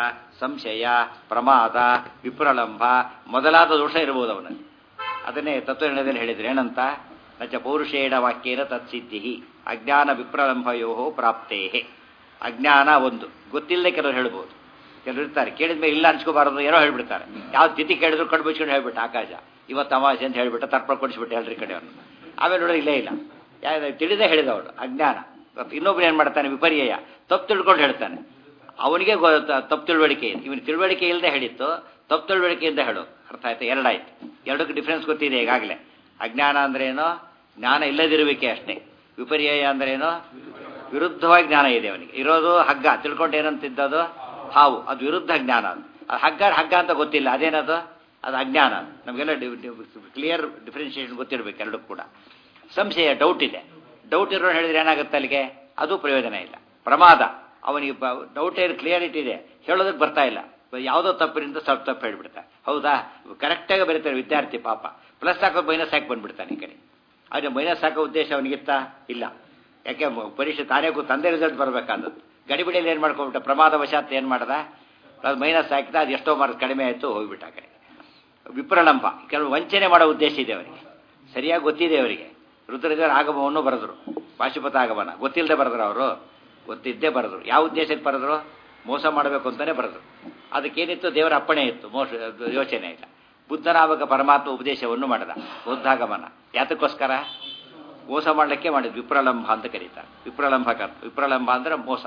ಸಂಶಯ ಪ್ರಮಾದ ವಿಪ್ರಲಂಬ ಮೊದಲಾದ ದೋಷ ಇರಬಹುದು ಅವನಲ್ಲಿ ಅದನ್ನೇ ತತ್ವನಿರ್ಣಯದಲ್ಲಿ ಹೇಳಿದ್ರೆ ಏನಂತ ನಚ ಪೌರುಷೇಣ ವಾಕ್ಯೇನ ತತ್ಸಿದ್ಧಿ ಅಜ್ಞಾನ ವಿಪ್ರಲಂಭಯೋ ಪ್ರಾಪ್ತೇ ಅಜ್ಞಾನ ಒಂದು ಗೊತ್ತಿಲ್ಲದೆ ಕೆಲವರು ಹೇಳ್ಬೋದು ಕೆಲವರು ಇರ್ತಾರೆ ಕೇಳಿದ ಮೇಲೆ ಇಲ್ಲ ಅನ್ಸ್ಕೋಬಾರದು ಏನೋ ಹೇಳ್ಬಿಡ್ತಾರೆ ಯಾವ ತಿಥಿ ಕೇಳಿದ್ರು ಕಣ್ಣು ಮುಚ್ಕೊಂಡು ಹೇಳ್ಬಿಟ್ಟು ಆಕಾಶ ಇವತ್ತು ಅಮಾವಾಸ್ಯೆ ಅಂತ ಹೇಳ್ಬಿಟ್ಟು ತರ್ಪಣ ಕೊಡಿಸ್ಬಿಟ್ಟು ಹೇಳ್ರಿ ಕಡೆಯವನು ಆಮೇಲೆ ನೋಡಿದ್ರೆ ಇಲ್ಲೇ ಇಲ್ಲ ಯಾರು ತಿಳಿದೇ ಹೇಳಿದವಳು ಅಜ್ಞಾನ ಮತ್ತು ಇನ್ನೊಬ್ರು ಏನು ಮಾಡ್ತಾನೆ ವಿಪರ್ಯಯ ತಪ್ಪು ತಿಳ್ಕೊಂಡು ಹೇಳ್ತಾನೆ ಅವನಿಗೆ ತಪ್ಪು ತಿಳುವಳಿಕೆ ಇದೆ ಇವನು ತಿಳುವಳಿಕೆ ಇಲ್ಲದೆ ಹೇಳಿತ್ತು ತಪ್ಪು ತಿಳುವಳಿಕೆಯಿಂದ ಹೇಳು ಅರ್ಥ ಆಯ್ತು ಎರಡಾಯ್ತು ಎರಡಕ್ಕೆ ಡಿಫ್ರೆನ್ಸ್ ಗೊತ್ತಿದೆ ಈಗಾಗಲೇ ಅಜ್ಞಾನ ಅಂದ್ರೇನು ಜ್ಞಾನ ಇಲ್ಲದಿರುವಿಕೆ ಅಷ್ಟೇ ವಿಪರ್ಯಯ ಅಂದ್ರೇನು ವಿರುದ್ಧವಾಗಿ ಜ್ಞಾನ ಇದೆ ಅವನಿಗೆ ಇರೋದು ಹಗ್ಗ ತಿಳ್ಕೊಂಡು ಏನಂತಿದ್ದದು ಹಾವು ಅದು ವಿರುದ್ಧ ಜ್ಞಾನ ಅದು ಅದು ಹಗ್ಗ ಹಗ್ಗ ಅಂತ ಗೊತ್ತಿಲ್ಲ ಅದೇನದು ಅದು ಅಜ್ಞಾನ ನಮಗೆಲ್ಲ ಕ್ಲಿಯರ್ ಡಿಫ್ರೆನ್ಷಿಯೇಷನ್ ಗೊತ್ತಿರಬೇಕು ಎರಡೂ ಕೂಡ ಸಂಶಯ ಡೌಟ್ ಇದೆ ಡೌಟ್ ಇರೋ ಹೇಳಿದ್ರೆ ಏನಾಗುತ್ತೆ ಅಲ್ಲಿಗೆ ಅದು ಪ್ರಯೋಜನ ಇಲ್ಲ ಪ್ರಮಾದ ಅವನಿಗೆ ಡೌಟ್ ಏನು ಕ್ಲಿಯರಿಟಿ ಇದೆ ಹೇಳೋದಕ್ಕೆ ಬರ್ತಾ ಇಲ್ಲ ಯಾವುದೋ ತಪ್ಪಿನಿಂದ ಸ್ವಲ್ಪ ತಪ್ಪು ಹೇಳ್ಬಿಡ್ತಾನೆ ಹೌದಾ ಕರೆಕ್ಟಾಗಿ ಬರೀತಾರೆ ವಿದ್ಯಾರ್ಥಿ ಪಾಪ ಪ್ಲಸ್ ಹಾಕೋ ಮೈನಸ್ ಹಾಕಿ ಬಂದ್ಬಿಡ್ತಾನೆ ಈ ಕಡೆ ಆದರೆ ಮೈನಸ್ ಹಾಕೋ ಉದ್ದೇಶ ಅವನಿಗಿತ್ತ ಇಲ್ಲ ಯಾಕೆ ಪರೀಕ್ಷೆ ತಾನೇ ತಂದೆ ರಿಸಲ್ಟ್ ಬರಬೇಕಾದದ್ದು ಗಡಿಬಿಡಿಯಲ್ಲಿ ಏನು ಮಾಡ್ಕೊಂಡ್ಬಿಟ್ಟ ಪ್ರಮಾದ ವಶಾತ್ ಏನು ಮಾಡ್ದ ಅದು ಮೈನಸ್ ಹಾಕಿದ ಅದು ಎಷ್ಟೋ ಮಾರ್ಕ್ಸ್ ಕಡಿಮೆ ಆಯಿತು ಹೋಗ್ಬಿಟ್ಟ ಆ ಕಡೆ ವಿಪ್ರಲಂಬ ಕೆಲವು ವಂಚನೆ ಮಾಡೋ ಉದ್ದೇಶ ಇದೆ ಅವರಿಗೆ ಸರಿಯಾಗಿ ಗೊತ್ತಿದೆ ಅವರಿಗೆ ರುದ್ರದೇವರ ಆಗಮವನ್ನು ಬರೆದ್ರು ಪಾಶುಪತ ಆಗಮನ ಗೊತ್ತಿಲ್ಲದೆ ಬರೆದ್ರು ಅವರು ಗೊತ್ತಿದ್ದೇ ಬರೆದ್ರು ಯಾವ ಉದ್ದೇಶಕ್ಕೆ ಬರೆದ್ರು ಮೋಸ ಮಾಡಬೇಕು ಅಂತಲೇ ಬರೆದ್ರು ಅದಕ್ಕೇನಿತ್ತು ದೇವರ ಅಪ್ಪಣೆ ಇತ್ತು ಮೋಸ ಯೋಚನೆ ಇಲ್ಲ ಬುದ್ಧನಾಮಕ ಪರಮಾತ್ಮ ಉಪದೇಶವನ್ನು ಮಾಡಿದ ಬುದ್ಧಾಗಮನ ಯಾತಕ್ಕೋಸ್ಕರ ಮೋಸ ಮಾಡಲಿಕ್ಕೆ ಮಾಡಿದ್ ವಿಪ್ರಲಂಬ ಅಂತ ಕರೀತಾರೆ ವಿಪ್ರಲಂಬ ಕರ್ತ ವಿಪ್ರಲಂಬ ಅಂದ್ರೆ ಮೋಸ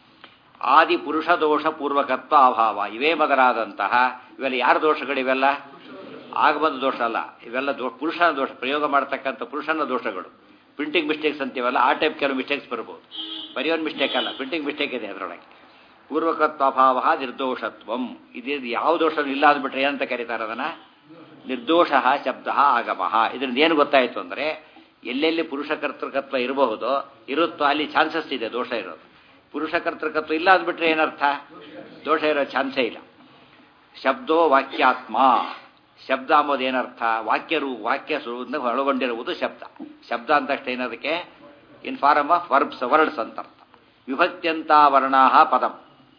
ಆದಿ ಪುರುಷ ದೋಷ ಪೂರ್ವಕತ್ವ ಅಭಾವ ಇವೇ ಮೊದಲಾದಂತಹ ಇವೆಲ್ಲ ಯಾರ ದೋಷಗಳಿವೆಲ್ಲ ಆಗಬಂದ ದೋಷ ಅಲ್ಲ ಇವೆಲ್ಲ ದೋಷ ಪುರುಷನ ದೋಷ ಪ್ರಯೋಗ ಮಾಡ್ತಕ್ಕಂಥ ಪುರುಷನ ದೋಷಗಳು ಪ್ರಿಂಟಿಂಗ್ ಮಿಸ್ಟೇಕ್ಸ್ ಅಂತೀವಲ್ಲ ಆ ಟೈಪ್ ಕೆಲವು ಮಿಸ್ಟೇಕ್ಸ್ ಬರ್ಬೋದು ಬರೆಯೋನ್ ಮಿಸ್ಟೇಕ್ ಅಲ್ಲ ಪ್ರಿಂಟಿಂಗ್ ಮಿಸ್ಟೇಕ್ ಇದೆ ಅದರೊಳಗೆ ಪೂರ್ವಕತ್ವಾಭಾವ ನಿರ್ದೋಷತ್ವಂ ಇದು ಯಾವ ದೋಷ ಇಲ್ಲ ಅಂದ್ಬಿಟ್ರೆ ಏನಂತ ಕರೀತಾರೆ ಅದನ್ನ ನಿರ್ದೋಷ ಶಬ್ದ ಆಗಮ ಇದರಿಂದ ಏನು ಗೊತ್ತಾಯಿತು ಅಂದರೆ ಎಲ್ಲೆಲ್ಲಿ ಪುರುಷ ಕರ್ತೃಕತ್ವ ಇರಬಹುದು ಇರುತ್ತೋ ಅಲ್ಲಿ ಚಾನ್ಸಸ್ ಇದೆ ದೋಷ ಇರೋದು ಪುರುಷ ಕರ್ತೃಕತ್ವ ಇಲ್ಲ ಅಂದ್ಬಿಟ್ರೆ ಏನರ್ಥ ದೋಷ ಇರೋ ಚಾನ್ಸೇ ಇಲ್ಲ ಶಬ್ದೋ ವಾಕ್ಯಾತ್ಮ ಶಬ್ದ ಅಂಬೋದು ಏನರ್ಥ ವಾಕ್ಯರು ವಾಕ್ಯ ಸ್ವರೂಪದಿಂದ ಒಳಗೊಂಡಿರುವುದು ಶಬ್ದ ಶಬ್ದ ಅಂತ ಅಷ್ಟೇ ಏನದಕ್ಕೆ in form of verbs words ಅಂತ ಅರ್ಥ ವಿಭಕ್ತ್ಯಂತ ವರ್ಣಾ ಪದಂ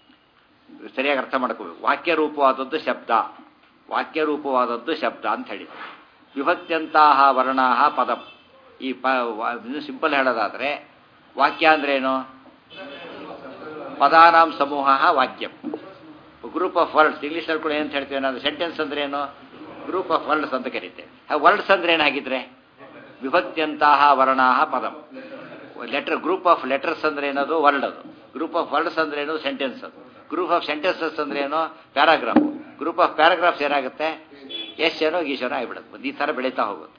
ಸರಿಯಾಗಿ ಅರ್ಥ ಮಾಡ್ಕೋಬೇಕು ವಾಕ್ಯ ರೂಪವಾದದ್ದು ಶಬ್ದ ವಾಕ್ಯ ರೂಪವಾದದ್ದು ಶಬ್ದ ಅಂತ ಹೇಳಿ ವಿಭಕ್ತ್ಯಂತಹ ವರ್ಣಾ ಪದಂ ಈ ಪ ಸಿಂಪಲ್ ಹೇಳೋದಾದ್ರೆ ವಾಕ್ಯ ಅಂದ್ರೇನು ಪದಾನಾಂ ಸಮೂಹ ವಾಕ್ಯಂ ಗ್ರೂಪ್ ಆಫ್ ವರ್ಡ್ಸ್ ಇಂಗ್ಲೀಷಲ್ಲಿ ಕೂಡ ಏನು ಹೇಳ್ತೀವಿ ನಾವು ಸೆಂಟೆನ್ಸ್ ಅಂದ್ರೆ ಏನು ಗ್ರೂಪ್ ಆಫ್ ವರ್ಡ್ಸ್ ಅಂತ ಕರೀತೇವೆ ವರ್ಡ್ಸ್ ಅಂದ್ರೆ ಏನಾಗಿದ್ರೆ ವಿಭಕ್ತ್ಯಂತಹ ವರ್ಣಾಹ ಪದಂ ಲೆಟರ್ ಗ್ರೂಪ್ ಆಫ್ ಲೆಟರ್ಸ್ ಅಂದ್ರೆ ಏನದು ವರ್ಡ್ ಅದು ಗ್ರೂಪ್ ಆಫ್ ವರ್ಡ್ಸ್ ಅಂದ್ರೆ ಏನು ಸೆಂಟೆನ್ಸ್ ಅದು ಗ್ರೂಪ್ ಆಫ್ ಸೆಂಟೆನ್ಸಸ್ ಅಂದ್ರೆ ಏನು ಪ್ಯಾರಾಗ್ರಾಫ್ ಗ್ರೂಪ್ ಆಫ್ ಪ್ಯಾರಾಗ್ರಾಫ್ಸ್ ಏನಾಗುತ್ತೆ ಎಸ್ ಏನೋ ಗೀಶನೋ ಆಗಿಬಿಡುತ್ತೆ ಈ ಥರ ಬೆಳೀತಾ ಹೋಗುತ್ತೆ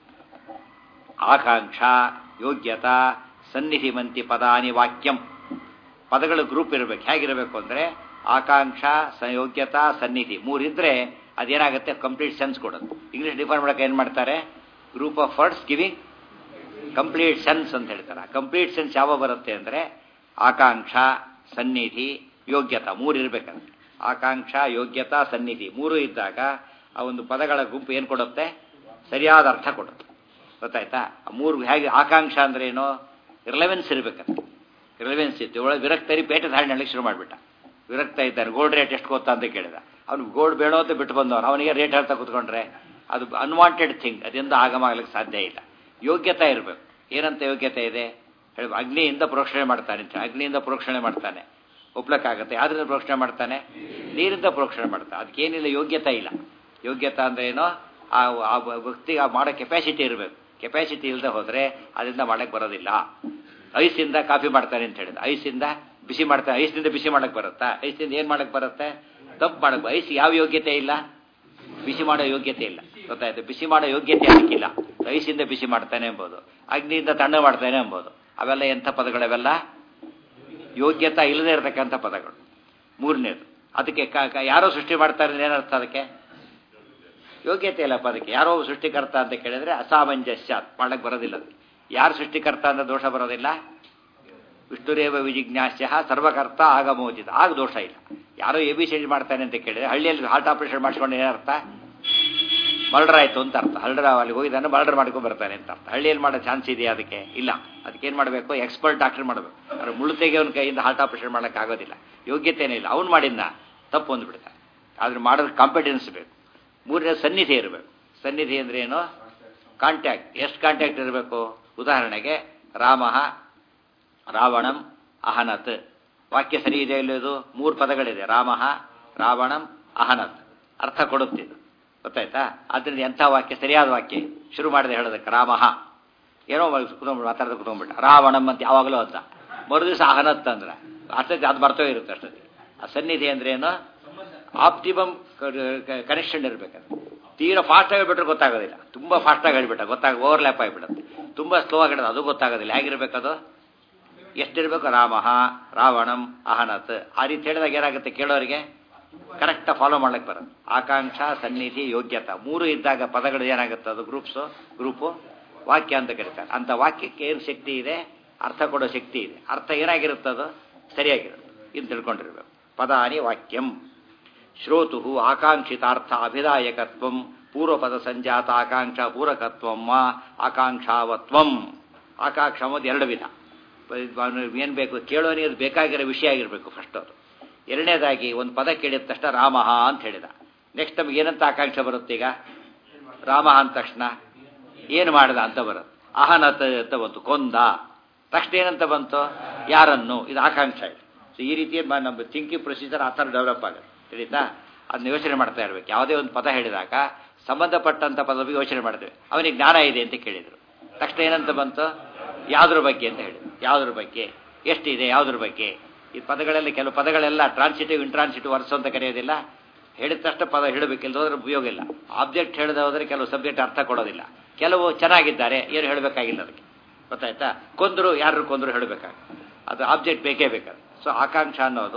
ಆಕಾಂಕ್ಷ ಯೋಗ್ಯತಾ ಸನ್ನಿಧಿಮಂತಿ ಪದಾನಿ ವಾಕ್ಯಂ ಪದಗಳ ಗ್ರೂಪ್ ಇರಬೇಕು ಹೇಗಿರಬೇಕು ಅಂದರೆ ಆಕಾಂಕ್ಷ ಯೋಗ್ಯತಾ ಸನ್ನಿಧಿ ಮೂರಿದ್ರೆ ಅದೇನಾಗುತ್ತೆ ಕಂಪ್ಲೀಟ್ ಸೆನ್ಸ್ ಕೊಡುತ್ತೆ ಇಂಗ್ಲೀಷ್ ಡಿಫೈನ್ ಮಾಡೋಕೆ ಏನು ಮಾಡ್ತಾರೆ group of words giving complete sense ಅಂತ ಹೇಳ್ತಾರೆ ಕಂಪ್ಲೀಟ್ ಸೆನ್ಸ್ ಯಾವ ಬರುತ್ತೆ ಅಂದರೆ ಆಕಾಂಕ್ಷ ಸನ್ನಿಧಿ ಯೋಗ್ಯತಾ ಮೂರು ಇರಬೇಕಂತೆ ಆಕಾಂಕ್ಷ ಯೋಗ್ಯತಾ ಸನ್ನಿಧಿ ಮೂರು ಇದ್ದಾಗ ಆ ಒಂದು ಪದಗಳ ಗುಂಪು ಏನು ಕೊಡುತ್ತೆ ಸರಿಯಾದ ಅರ್ಥ ಕೊಡುತ್ತೆ ಗೊತ್ತಾಯ್ತಾ ಮೂರು ಹೇಗೆ ಆಕಾಂಕ್ಷ ಅಂದ್ರೆ ಏನು ರಿಲೆವೆನ್ಸ್ ಇರಬೇಕಂತ ರಿಲೆವೆನ್ಸ್ ಇತ್ತು ಒಳಗೆ ವಿರಕ್ತರಿ ಪೇಟೆ ಧಾರಣೆ ಶುರು ಮಾಡಿಬಿಟ್ಟ ವಿರಕ್ತ ಇದ್ದಾನೆ ಗೋಲ್ಡ್ ರೇಟ್ ಎಷ್ಟು ಗೊತ್ತಾ ಅಂತ ಕೇಳಿದ ಅವ್ನು ಗೋಲ್ಡ್ ಬೇಡೋ ಅಂತ ಬಿಟ್ಟು ಬಂದವನು ಅವನಿಗೆ ರೇಟ್ ಹೇಳ್ತಾ ಕೂತ್ಕೊಂಡ್ರೆ ಅದು ಅನ್ವಾಂಟೆಡ್ ಥಿಂಗ್ ಅದರಿಂದ ಆಗಮಾಗ್ಲಿಕ್ಕೆ ಸಾಧ್ಯ ಇಲ್ಲ ಯೋಗ್ಯತೆ ಇರಬೇಕು ಏನಂತ ಯೋಗ್ಯತೆ ಇದೆ ಹೇಳಿ ಅಗ್ನಿಯಿಂದ ಪ್ರೋಕ್ಷಣೆ ಮಾಡ್ತಾನೆ ಅಂತ ಅಗ್ನಿಯಿಂದ ಪ್ರೋಕ್ಷಣೆ ಮಾಡ್ತಾನೆ ಒಪ್ಲಕ್ಕಾಗತ್ತೆ ಯಾವ್ದ್ರಿಂದ ಪ್ರೋಕ್ಷಣೆ ಮಾಡ್ತಾನೆ ನೀರಿಂದ ಪ್ರೋಕ್ಷಣೆ ಮಾಡ್ತಾನೆ ಅದಕ್ಕೇನಿಲ್ಲ ಯೋಗ್ಯತೆ ಇಲ್ಲ ಯೋಗ್ಯತೆ ಅಂದ್ರೆ ಏನೋ ಆ ಆ ವ್ಯಕ್ತಿಗೆ ಆ ಮಾಡೋ ಕೆಪಾಸಿಟಿ ಇರಬೇಕು ಕೆಪಾಸಿಟಿ ಇಲ್ಲದೆ ಹೋದರೆ ಅದರಿಂದ ಮಾಡಕ್ಕೆ ಬರೋದಿಲ್ಲ ಐಸಿಂದ ಕಾಫಿ ಮಾಡ್ತಾನೆ ಅಂತ ಹೇಳಿದ ಐಸಿಂದ ಬಿಸಿ ಮಾಡ್ತಾನೆ ಐಸಿಂದ ಬಿಸಿ ಮಾಡಕ್ಕೆ ಬರುತ್ತಾ ಐಸಿಂದ ಏನು ಮಾಡಕ್ಕೆ ಬರುತ್ತೆ ತಪ್ಪು ಮಾಡಕ್ಕೆ ಐಸ್ ಯಾವ ಯೋಗ್ಯತೆ ಇಲ್ಲ ಬಿಸಿ ಮಾಡೋ ಯೋಗ್ಯತೆ ಇಲ್ಲ ಗೊತ್ತಾಯ್ತು ಬಿಸಿ ಮಾಡೋ ಯೋಗ್ಯತೆ ಅದಕ್ಕಿಲ್ಲ ಐಸಿಂದ ಬಿಸಿ ಮಾಡ್ತಾನೆ ಎಂಬುದು ಅಗ್ನಿಯಿಂದ ತಣ್ಣ ಮಾಡ್ತಾನೆ ಎಂಬುದು ಅವೆಲ್ಲ ಎಂಥ ಪದಗಳವೆಲ್ಲ ಯೋಗ್ಯತಾ ಇಲ್ಲದೆ ಇರತಕ್ಕಂಥ ಪದಗಳು ಮೂರನೇದು ಅದಕ್ಕೆ ಯಾರೋ ಸೃಷ್ಟಿ ಮಾಡ್ತಾರೆ ಏನರ್ಥ ಅದಕ್ಕೆ ಯೋಗ್ಯತೆ ಇಲ್ಲಪ್ಪ ಅದಕ್ಕೆ ಯಾರೋ ಸೃಷ್ಟಿಕರ್ತ ಅಂತ ಕೇಳಿದ್ರೆ ಅಸಾಮಂಜಸ್ಯ ಮಾಡಕ್ಕೆ ಬರೋದಿಲ್ಲ ಯಾರು ಸೃಷ್ಟಿಕರ್ತ ಅಂತ ದೋಷ ಬರೋದಿಲ್ಲ ವಿಷ್ಣುರೇವ ವಿಜಿಜ್ಞಾಸ್ಯ ಸರ್ವಕರ್ತ ಆಗಮೋಚಿತ ಆಗ ದೋಷ ಇಲ್ಲ ಯಾರೋ ಎ ಬಿ ಸಿ ಮಾಡ್ತಾನೆ ಅಂತ ಕೇಳಿದ್ರೆ ಹಳ್ಳಿಯಲ್ಲಿ ಹಾರ್ಟ್ ಆಪರೇಷನ್ ಮಾಡಿಸ್ಕೊಂಡು ಏನರ್ಥ ಮರ್ಡರ್ ಆಯಿತು ಅಂತ ಅರ್ಥ ಹಲ್ಡರ್ ಅಲ್ಲಿ ಹೋಗಿದ್ದಾನೆ ಮರ್ಡರ್ ಮಾಡ್ಕೊಂಡು ಬರ್ತಾನೆ ಅಂತ ಅರ್ಥ ಹಳ್ಳಿಯಲ್ಲಿ ಮಾಡೋ ಚಾನ್ಸ್ ಇದೆಯಾ ಅದಕ್ಕೆ ಇಲ್ಲ ಅದಕ್ಕೆ ಏನು ಮಾಡಬೇಕು ಎಕ್ಸ್ಪರ್ಟ್ ಡಾಕ್ಟರ್ ಮಾಡಬೇಕು ಅವ್ರು ಮುಳ್ಳು ತೆಗೆಯವನ ಕೈಯಿಂದ ಹಾರ್ಟ್ ಆಪರೇಷನ್ ಮಾಡೋಕ್ಕೆ ಆಗೋದಿಲ್ಲ ಯೋಗ್ಯತೆನೇ ಇಲ್ಲ ಅವ್ನು ಮಾಡಿದ್ನ ತಪ್ಪು ಅಂದ್ಬಿಡ್ತಾರೆ ಆದ್ರೆ ಮಾಡೋದು ಕಾಂಪಿಟೆನ್ಸ್ ಬೇಕು ಮೂರನೇ ಸನ್ನಿಧಿ ಇರಬೇಕು ಸನ್ನಿಧಿ ಅಂದ್ರೆ ಏನು ಕಾಂಟ್ಯಾಕ್ಟ್ ಎಷ್ಟು ಕಾಂಟ್ಯಾಕ್ಟ್ ಇರಬೇಕು ಉದಾಹರಣೆಗೆ ರಾಮ ರಾವಣಂ ಅಹನತ್ ವಾಕ್ಯ ಸರಿ ಇದೆ ಇಲ್ಲದು ಮೂರು ಪದಗಳಿದೆ ರಾಮ ರಾವಣಂ ಅಹನತ್ ಅರ್ಥ ಕೊಡುತ್ತಿದ್ದು ಗೊತ್ತಾಯ್ತಾ ಅದರಿಂದ ಎಂಥ ವಾಕ್ಯ ಸರಿಯಾದ ವಾಕ್ಯ ಇದು. ಶುರು ಮಾಡಿದೆ ಹೇಳೋದಕ್ಕೆ ರಾಮ ಏನೋ ಕುತ್ಕೊಂಡ್ಬಿಟ್ಟು ಮಾತಾಡ್ದೆ ಕುತ್ಕೊಂಡ್ಬಿಟ್ಟ ರಾವಣಂ ಅಂತ ಯಾವಾಗಲೂ ಅಂತ ಮರು ದಿವಸ ಅಹನತ್ ಅಂದ್ರೆ ಅಷ್ಟೊತ್ತಿಗೆ ಅದು ಬರ್ತೋ ಇರುತ್ತೆ ಅಷ್ಟೊತ್ತಿಗೆ ಆ ಸನ್ನಿಧಿ ಅಂದ್ರೆ ಏನು ಆಪ್ಟಿಮಮ್ ಕನೆಕ್ಷನ್ ಇರಬೇಕಂದ್ರೆ ತೀರಾ ಫಾಸ್ಟಾಗಿ ಹೇಳ್ಬಿಟ್ರೆ ಗೊತ್ತಾಗೋದಿಲ್ಲ ತುಂಬ ಫಾಸ್ಟಾಗಿ ಹೇಳ್ಬಿಟ್ಟ ಗೊತ್ತಾಗ ಓವರ್ಲ್ಯಾಪ್ ಆಗಿಬಿಡುತ್ತೆ ತುಂಬ ಸ್ಲೋ ಆಗಿಡೋದು ಅದು ಗೊತ್ತಾಗೋದಿಲ್ಲ ಹೇಗಿರ್ಬೇಕದು ಎಷ್ಟಿರಬೇಕು ರಾಮ ರಾವಣಂ ಅಹನತ್ ಆ ರೀತಿ ಹೇಳಿದಾಗ ಏನಾಗುತ್ತೆ ಕೇಳೋರಿಗೆ ಕರೆಕ್ಟಾಗಿ ಫಾಲೋ ಮಾಡ್ಲಿಕ್ಕೆ ಬರೋದು ಆಕಾಂಕ್ಷ ಸನ್ನಿಧಿ ಯೋಗ್ಯತಾ ಮೂರು ಇದ್ದಾಗ ಪದಗಳು ಏನಾಗುತ್ತೆ ಅದು ಗ್ರೂಪ್ಸು ಗ್ರೂಪು ವಾಕ್ಯ ಅಂತ ಕರೀತಾರೆ ಅಂತ ವಾಕ್ಯಕ್ಕೆ ಏನು ಶಕ್ತಿ ಇದೆ ಅರ್ಥ ಕೊಡೋ ಶಕ್ತಿ ಇದೆ ಅರ್ಥ ಏನಾಗಿರುತ್ತೆ ಅದು ಸರಿಯಾಗಿರುತ್ತೆ ಇದು ತಿಳ್ಕೊಂಡಿರ್ಬೇಕು ಪದಾನಿ ವಾಕ್ಯಂ ಶ್ರೋತು ಆಕಾಂಕ್ಷಿತಾರ್ಥ ಅಭಿದಾಯಕತ್ವಂ ಪೂರ್ವಪದ ಸಂಜಾತ ಆಕಾಂಕ್ಷ ಪೂರಕತ್ವಂ ವಾ ಆಕಾಂಕ್ಷಾವತ್ವಂ ಆಕಾಂಕ್ಷ ಅನ್ನೋದು ಎರಡು ವಿಧ ಏನು ಬೇಕು ಕೇಳೋನಿಗೆ ಅದು ಬೇಕಾಗಿರೋ ವಿಷಯ ಆಗಿರಬೇಕು ಫಸ್ಟ್ ಅದು ಎರಡನೇದಾಗಿ ಒಂದು ಪದ ಕೇಳಿದ ತಕ್ಷಣ ರಾಮ ಅಂತ ಹೇಳಿದ ನೆಕ್ಸ್ಟ್ ನಮ್ಗೆ ಏನಂತ ಆಕಾಂಕ್ಷೆ ಬರುತ್ತೆ ಈಗ ರಾಮ ಅಂದ ತಕ್ಷಣ ಏನು ಮಾಡಿದ ಅಂತ ಬರುತ್ತೆ ಅಹನತ ಅಂತ ಬಂತು ಕೊಂದ ತಕ್ಷಣ ಏನಂತ ಬಂತು ಯಾರನ್ನು ಇದು ಆಕಾಂಕ್ಷೆ ಇದೆ ಸೊ ಈ ರೀತಿ ಮ- ನಮ್ಮ ಥಿಂಕಿಂಗ್ ಪ್ರೊಸೀಜರ್ ಆ ಥರ ಡೆವಲಪ್ ಆಗುತ್ತೆ ತಿಳಿತಾ ಅದನ್ನ ಯೋಚನೆ ಮಾಡ್ತಾ ಇರ್ಬೇಕು ಯಾವುದೇ ಒಂದು ಪದ ಹೇಳಿದಾಗ ಸಂಬಂಧಪಟ್ಟಂತ ಪದ ಬಗ್ಗೆ ಯೋಚನೆ ಮಾಡ್ತೇವೆ ಅವನಿಗೆ ಜ್ಞಾನ ಇದೆ ಅಂತ ಕೇಳಿದರು ತಕ್ಷಣ ಏನಂತ ಬಂತು ಯಾವುದ್ರ ಬಗ್ಗೆ ಅಂತ ಹೇಳಿದ್ರು ಯಾವುದ್ರ ಬಗ್ಗೆ ಎಷ್ಟಿದೆ ಯಾವುದ್ರ ಬಗ್ಗೆ ಈ ಪದಗಳೆಲ್ಲ ಕೆಲವು ಪದಗಳೆಲ್ಲ ಟ್ರಾನ್ಸಿಟಿವ್ ಇಂಟ್ರಾನ್ಸಿಟಿವ್ ವರ್ಸ್ ಅಂತ ಕರೆಯೋದಿಲ್ಲ ಹೇಳಿದ ತಕ್ಷಣ ಪದ ಹೇಳಬೇಕಿಲ್ಲ ಹೋದ್ರೆ ಉಪಯೋಗ ಇಲ್ಲ ಆಬ್ಜೆಕ್ಟ್ ಹೇಳದೆ ಹೋದ್ರೆ ಕೆಲವು ಸಬ್ಜೆಕ್ಟ್ ಅರ್ಥ ಕೊಡೋದಿಲ್ಲ ಕೆಲವು ಚೆನ್ನಾಗಿದ್ದಾರೆ ಏನು ಹೇಳಬೇಕಾಗಿಲ್ಲ ಅದಕ್ಕೆ ಗೊತ್ತಾಯ್ತಾ ಕೊಂದರು ಯಾರು ಕೊಂದರು ಹೇಳಬೇಕಾಗ ಅದು ಆಬ್ಜೆಕ್ಟ್ ಬೇಕೇ ಬೇಕಾದ್ರೆ ಸೊ ಆಕಾಂಕ್ಷ ಅನ್ನೋದು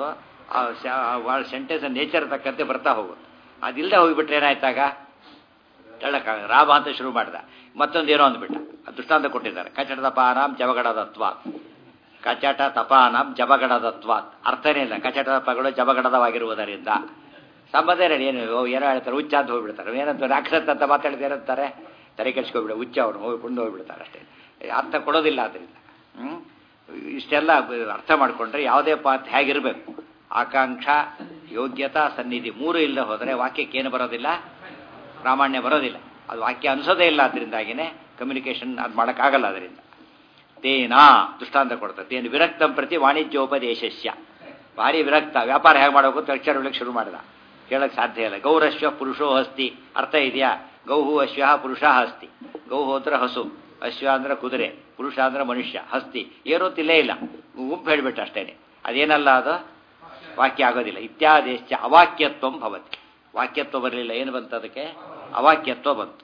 ಆ ಸೆಂಟೆನ್ಸ್ ನೇಚರ್ ತಕ್ಕಂತೆ ಬರ್ತಾ ಹೋಗುತ್ತೆ ಅದಿಲ್ಲದೆ ಹೋಗಿಬಿಟ್ರೆ ಏನಾಯ್ತಾಗ ಹೇಳಕ್ಕಾಗ ರಾಮ ಅಂತ ಶುರು ಮಾಡಿದ ಮತ್ತೊಂದು ಏನೋ ಅಂದ್ಬಿಟ್ಟ ಅದು ದೃಷ್ಟಾಂತ ಕೊಟ್ಟಿದ್ದಾರೆ ಕಚಟ ತಪಾನಾಂ ಜವಗಡದತ್ವ ಕಚಟ ತಪಾನಾಂ ಜಬಗಡದತ್ವಾತ್ ಅರ್ಥನೇ ಇಲ್ಲ ಕಚಟ ತಪಗಳು ಜಬಗಡದವಾಗಿರುವುದರಿಂದ ಸಂಬಂಧ ಇಲ್ಲ ಏನು ಓ ಏನೋ ಹೇಳ್ತಾರೆ ಹುಚ್ಚ ಅಂತ ಹೋಗ್ಬಿಡ್ತಾರೆ ಏನಂತ ರಾಕ್ಷಸ ಅಂತ ಮಾತಾಡಿದ ಏನಂತಾರೆ ತಲೆ ಕೆಡಿಸ್ಕೊಬಿಡ ಹುಚ್ಚ ಅವನು ಹೋಗಿ ಕೊಂಡು ಹೋಗ್ಬಿಡ್ತಾರೆ ಅಷ್ಟೇ ಅರ್ಥ ಕೊಡೋದಿಲ್ಲ ಅದರಿಂದ ಹ್ಮ್ ಇಷ್ಟೆಲ್ಲ ಅರ್ಥ ಮಾಡಿಕೊಂಡ್ರೆ ಯಾವುದೇ ಪಾತ್ ಹೇಗಿರಬೇಕು ಆಕಾಂಕ್ಷ ಯೋಗ್ಯತಾ ಸನ್ನಿಧಿ ಮೂರು ಇಲ್ಲದೆ ಹೋದರೆ ವಾಕ್ಯಕ್ಕೆ ಏನು ಬರೋದಿಲ್ಲ ಪ್ರಾಮಾಣ್ಯ ಬರೋದಿಲ್ಲ ಅದು ವಾಕ್ಯ ಅನಿಸೋದೇ ಇಲ್ಲ ಅದರಿಂದಾಗಿನೇ ಕಮ್ಯುನಿಕೇಶನ್ ಅದು ಮಾಡೋಕ್ಕಾಗಲ್ಲ ಅದರಿಂದ ತೇನಾ ದೃಷ್ಟಾಂತ ಕೊಡ್ತಾರೆ ತೇನು ವಿರಕ್ತಂ ಪ್ರತಿ ವಾಣಿಜ್ಯೋಪದೇಶಸ್ಯ ಭಾರಿ ವಿರಕ್ತ ವ್ಯಾಪಾರ ಹೇಗೆ ಮಾಡಬೇಕು ಅಂತ ಅಕ್ಷರ ಹೇಳಕ್ಕೆ ಶುರು ಮಾಡಿದ ಕೇಳಕ್ಕೆ ಸಾಧ್ಯ ಇಲ್ಲ ಗೌರಶ್ವ ಪುರುಷೋ ಹಸ್ತಿ ಅರ್ಥ ಇದೆಯಾ ಗೌಹು ಅಶ್ವ ಪುರುಷ ಹಸ್ತಿ ಗೌಹು ಅಂದ್ರೆ ಹಸು ಅಶ್ವ ಅಂದ್ರೆ ಕುದುರೆ ಪುರುಷ ಅಂದ್ರೆ ಮನುಷ್ಯ ಹಸ್ತಿ ಏನೂ ತಿಲ್ಲೇ ಇಲ್ಲ ಗುಂಪು ಹೇಳಿಬಿಟ್ಟು ಅಷ್ಟೇನೆ ಅದೇನಲ್ಲ ಅದು ವಾಕ್ಯ ಆಗೋದಿಲ್ಲ ಇತ್ಯಾದೇಶ್ಚ ಅವಾಕ್ಯತ್ವಂ ಭವತಿ ವಾಕ್ಯತ್ವ ಬರಲಿಲ್ಲ ಏನು ಬಂತು ಅದಕ್ಕೆ ಅವಾಕ್ಯತ್ವ ಬಂತು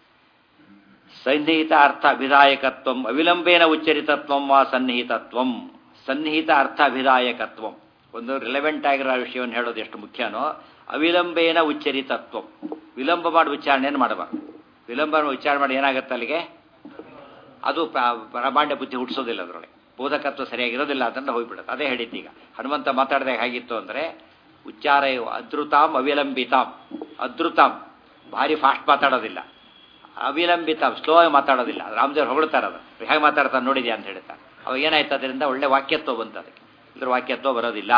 ಸನ್ನಿಹಿತ ಅರ್ಥ ಅಭಿದಾಯಕತ್ವಂ ಅವಿಲಂಬೇನ ಉಚ್ಚರಿತತ್ವಂ ವಾ ಸನ್ನಿಹಿತತ್ವಂ ಸನ್ನಿಹಿತ ಅರ್ಥ ಅಭಿದಾಯಕತ್ವಂ ಒಂದು ರಿಲೆವೆಂಟ್ ಆಗಿರೋ ವಿಷಯವನ್ನು ಹೇಳೋದು ಎಷ್ಟು ಮುಖ್ಯನೋ ಅವಿಲಂಬೇನ ಉಚ್ಚರಿತತ್ವಂ ವಿಳಂಬ ಮಾಡಿ ಉಚ್ಚಾರಣೆಯನ್ನು ಮಾಡಬಾರ್ದು ವಿಳಂಬ ಉಚ್ಚಾರಣೆ ಮಾಡಿ ಏನಾಗುತ್ತೆ ಅಲ್ಲಿಗೆ ಅದು ಪ್ರ- ಪ್ರಾಮಾಣ್ಯ ಬುದ್ಧಿ ಹುಟ್ಟಿಸೋದಿಲ್ಲ ಅದರೊಳಗೆ ಬೋಧಕತ್ವ ಸರಿಯಾಗಿರೋದಿಲ್ಲ ಅದನ್ನು ಹೋಗ್ಬಿಡುತ್ತೆ ಅದೇ ಹೇಳಿದ್ದೀಗ ಹನುಮಂತ ಮಾತಾಡಿದಾಗ ಹೇಗಿತ್ತು ಅಂದರೆ ಉಚ್ಚಾರ ಅದ್ರುತಾಂ ಅವಿಲಂಬಿತಾಂ ಅದ್ರುತಾಂ ಭಾರಿ ಫಾಸ್ಟ್ ಮಾತಾಡೋದಿಲ್ಲ ಅವಿಲಂಬಿತಾಂ ಸ್ಲೋ ಆಗಿ ಮಾತಾಡೋದಿಲ್ಲ ರಾಮದೇವ್ರು ಹೊಗಳ್ತಾರೆ ಅದು ಹೇಗೆ ಮಾತಾಡ್ತಾನೆ ನೋಡಿದ್ಯಾ ಅಂತ ಹೇಳ್ತಾರೆ ಅವಾಗ ಏನಾಯ್ತು ಅದರಿಂದ ಒಳ್ಳೆ ವಾಕ್ಯತ್ವ ಬಂತು ಅದಕ್ಕೆ ಇದ್ರ ವಾಕ್ಯತ್ವ ಬರೋದಿಲ್ಲ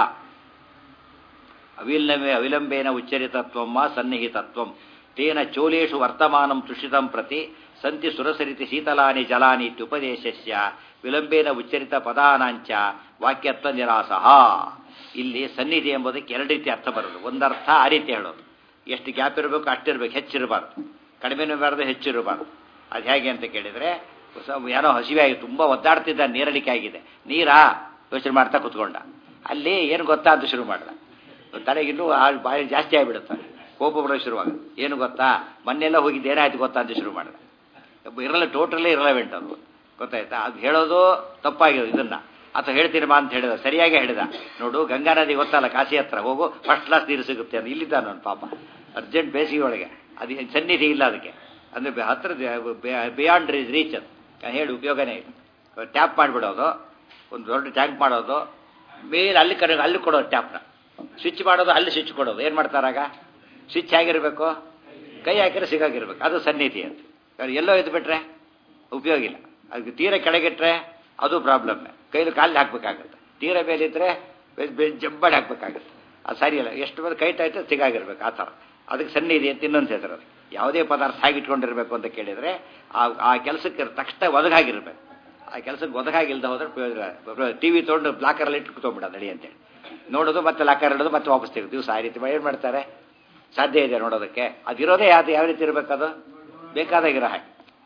ಅವಿಲಂಬೆ ಅವಿಲಂಬೇನ ಉಚ್ಚರಿತತ್ವಂ ಸನ್ನಿಹಿತತ್ವಂ ತೇನ ಚೋಲೇಶು ವರ್ತಮಾನಂ ತುಷಿತಂ ಪ್ರತಿ ಸಂತಿ ಸುರಸರಿತಿ ಶೀತಲಾನಿ ಜಲಾನಿ ಇತ್ಯುಪದೇಶಸ್ಯ ವಿಳಂಬೇನ ಉಚ್ಚರಿತ ಪದಾನಾಂಚ ವಾಕ್ಯತ್ವ ನಿರಾಸಹ ಇಲ್ಲಿ ಸನ್ನಿಧಿ ಎಂಬುದಕ್ಕೆ ಎರಡು ರೀತಿ ಅರ್ಥ ಬರೋದು ಒಂದರ್ಥ ಆ ರೀತಿ ಹೇಳೋದು ಎಷ್ಟು ಗ್ಯಾಪ್ ಇರಬೇಕು ಅಷ್ಟಿರ್ಬೇಕು ಹೆಚ್ಚಿರಬಾರ್ದು ಕಡಿಮೆನೂ ಇರಬಾರ್ದು ಹೆಚ್ಚಿರಬಾರ್ದು ಅದು ಹೇಗೆ ಅಂತ ಕೇಳಿದರೆ ಸ- ಏನೋ ಹಸಿವೆ ಆಗಿ ತುಂಬ ಒದ್ದಾಡ್ತಿದ್ದ ನೀರಳಿಕೆ ಆಗಿದೆ ನೀರಾ ಯೋಚನೆ ಮಾಡ್ತಾ ಕುತ್ಕೊಂಡ ಅಲ್ಲಿ ಏನು ಗೊತ್ತಾ ಅಂತ ಶುರು ಮಾಡ್ದ ತಲೆಗಿನ್ನೂ ಆ ಬಾಯಿ ಜಾಸ್ತಿ ಆಗಿಬಿಡುತ್ತೆ ಕೋಪ ಬರೋ ಶುರುವಾಗ ಏನು ಗೊತ್ತಾ ಮೊನ್ನೆಲ್ಲ ಹೋಗಿದ್ದು ಏನಾಯ್ತು ಗೊತ್ತಾ ಅಂತ ಶುರು ಮಾಡಿದೆ ಇರಲ್ಲ ಟೋಟಲಿ ಇರಲವೆಂಟ್ ಅದು ಗೊತ್ತಾಯ್ತಾ ಅದು ಹೇಳೋದು ತಪ್ಪಾಗಿದೆ ಇದನ್ನ ಅಥವಾ ಹೇಳ್ತೀನಿ ಬಾ ಅಂತ ಹೇಳಿದ ಸರಿಯಾಗಿ ಹೇಳಿದ ನೋಡು ಗಂಗಾ ನದಿ ಗೊತ್ತಲ್ಲ ಕಾಶಿ ಹತ್ರ ಹೋಗು ಫಸ್ಟ್ ಕ್ಲಾಸ್ ನೀರು ಸಿಗುತ್ತೆ ಅಂತ ಇಲ್ಲಿದ್ದ ನನ್ನ ಪಾಪ ಅರ್ಜೆಂಟ್ ಬೇಸಿಗೆ ಒಳಗೆ ಅದು ಸನ್ನಿಧಿ ಇಲ್ಲ ಅದಕ್ಕೆ ಅಂದರೆ ಹತ್ರ ಬಿಯಾಂಡ್ ರೀಚ್ ಅದು ಹೇಳಿ ಉಪಯೋಗನೇ ಇಲ್ಲ ಟ್ಯಾಪ್ ಮಾಡಿಬಿಡೋದು ಒಂದು ದೊಡ್ಡ ಟ್ಯಾಂಕ್ ಮಾಡೋದು ಮೇಲೆ ಅಲ್ಲಿ ಕಡೆ ಅಲ್ಲಿ ಕೊಡೋದು ಟ್ಯಾಪ್ನ ಸ್ವಿಚ್ ಮಾಡೋದು ಅಲ್ಲಿ ಸ್ವಿಚ್ ಕೊಡೋದು ಏನು ಮಾಡ್ತಾರಾಗ ಸ್ವಿಚ್ ಹೇಗಿರಬೇಕು ಕೈ ಹಾಕಿದ್ರೆ ಸಿಗಾಗಿರ್ಬೇಕು ಅದು ಸನ್ನಿಧಿ ಅಂತ ಅದು ಎಲ್ಲೋ ಇದ್ದು ಬಿಟ್ರೆ ಉಪಯೋಗ ಇಲ್ಲ ಅದಕ್ಕೆ ತೀರ ಕೆಳಗಿಟ್ರೆ ಅದು ಪ್ರಾಬ್ಲಮ್ ಕೈಲಿ ಕಾಲಿಗೆ ಹಾಕ್ಬೇಕಾಗತ್ತೆ ತೀರ ಮೇಲಿದ್ರೆ ಜಬ್ಬಡಿ ಹಾಕ್ಬೇಕಾಗತ್ತೆ ಅದು ಸರಿಯಲ್ಲ ಎಷ್ಟು ಬಂದು ಕೈ ಟೈಟ್ ಸಿಗಾಗಿರ್ಬೇಕು ಆ ಥರ ಅದಕ್ಕೆ ಸನ್ನಿಧಿ ಅಂತ ಇನ್ನೊಂದು ಹೆಸರು ಅದು ಯಾವುದೇ ಪದಾರ್ಥ ಹಾಗಿಟ್ಕೊಂಡಿರ್ಬೇಕು ಅಂತ ಕೇಳಿದರೆ ಆ ಆ ಕೆಲಸಕ್ಕೆ ತಕ್ಷಣ ಒದಗಾಗಿರ್ಬೇಕು ಆ ಕೆಲಸಕ್ಕೆ ಒದಗಾಗಿಲ್ದ ಹೋದ್ರೆ ಪ್ರಯೋಜನ ಟಿ ವಿ ತೊಗೊಂಡು ಲಾಕರಲ್ಲಿ ಇಟ್ಟು ತೊಗೊಂಬಿಡೋದು ನಡಿ ಅಂತೇಳಿ ನೋಡೋದು ಮತ್ತೆ ಲಾಕರ್ ಇಡೋದು ಮತ್ತೆ ವಾಪಸ್ ತೆಗೆದು ದಿವಸ ಆ ರೀತಿ ಏನು ಮಾಡ್ತಾರೆ ಸಾಧ್ಯ ಇದೆ ನೋಡೋದಕ್ಕೆ ಅದಿರೋದೇ ಯಾವ್ದು ಯಾವ ರೀತಿ ಇರಬೇಕದು ಬೇಕಾದಾಗಿರೋ ಹಾಗೆ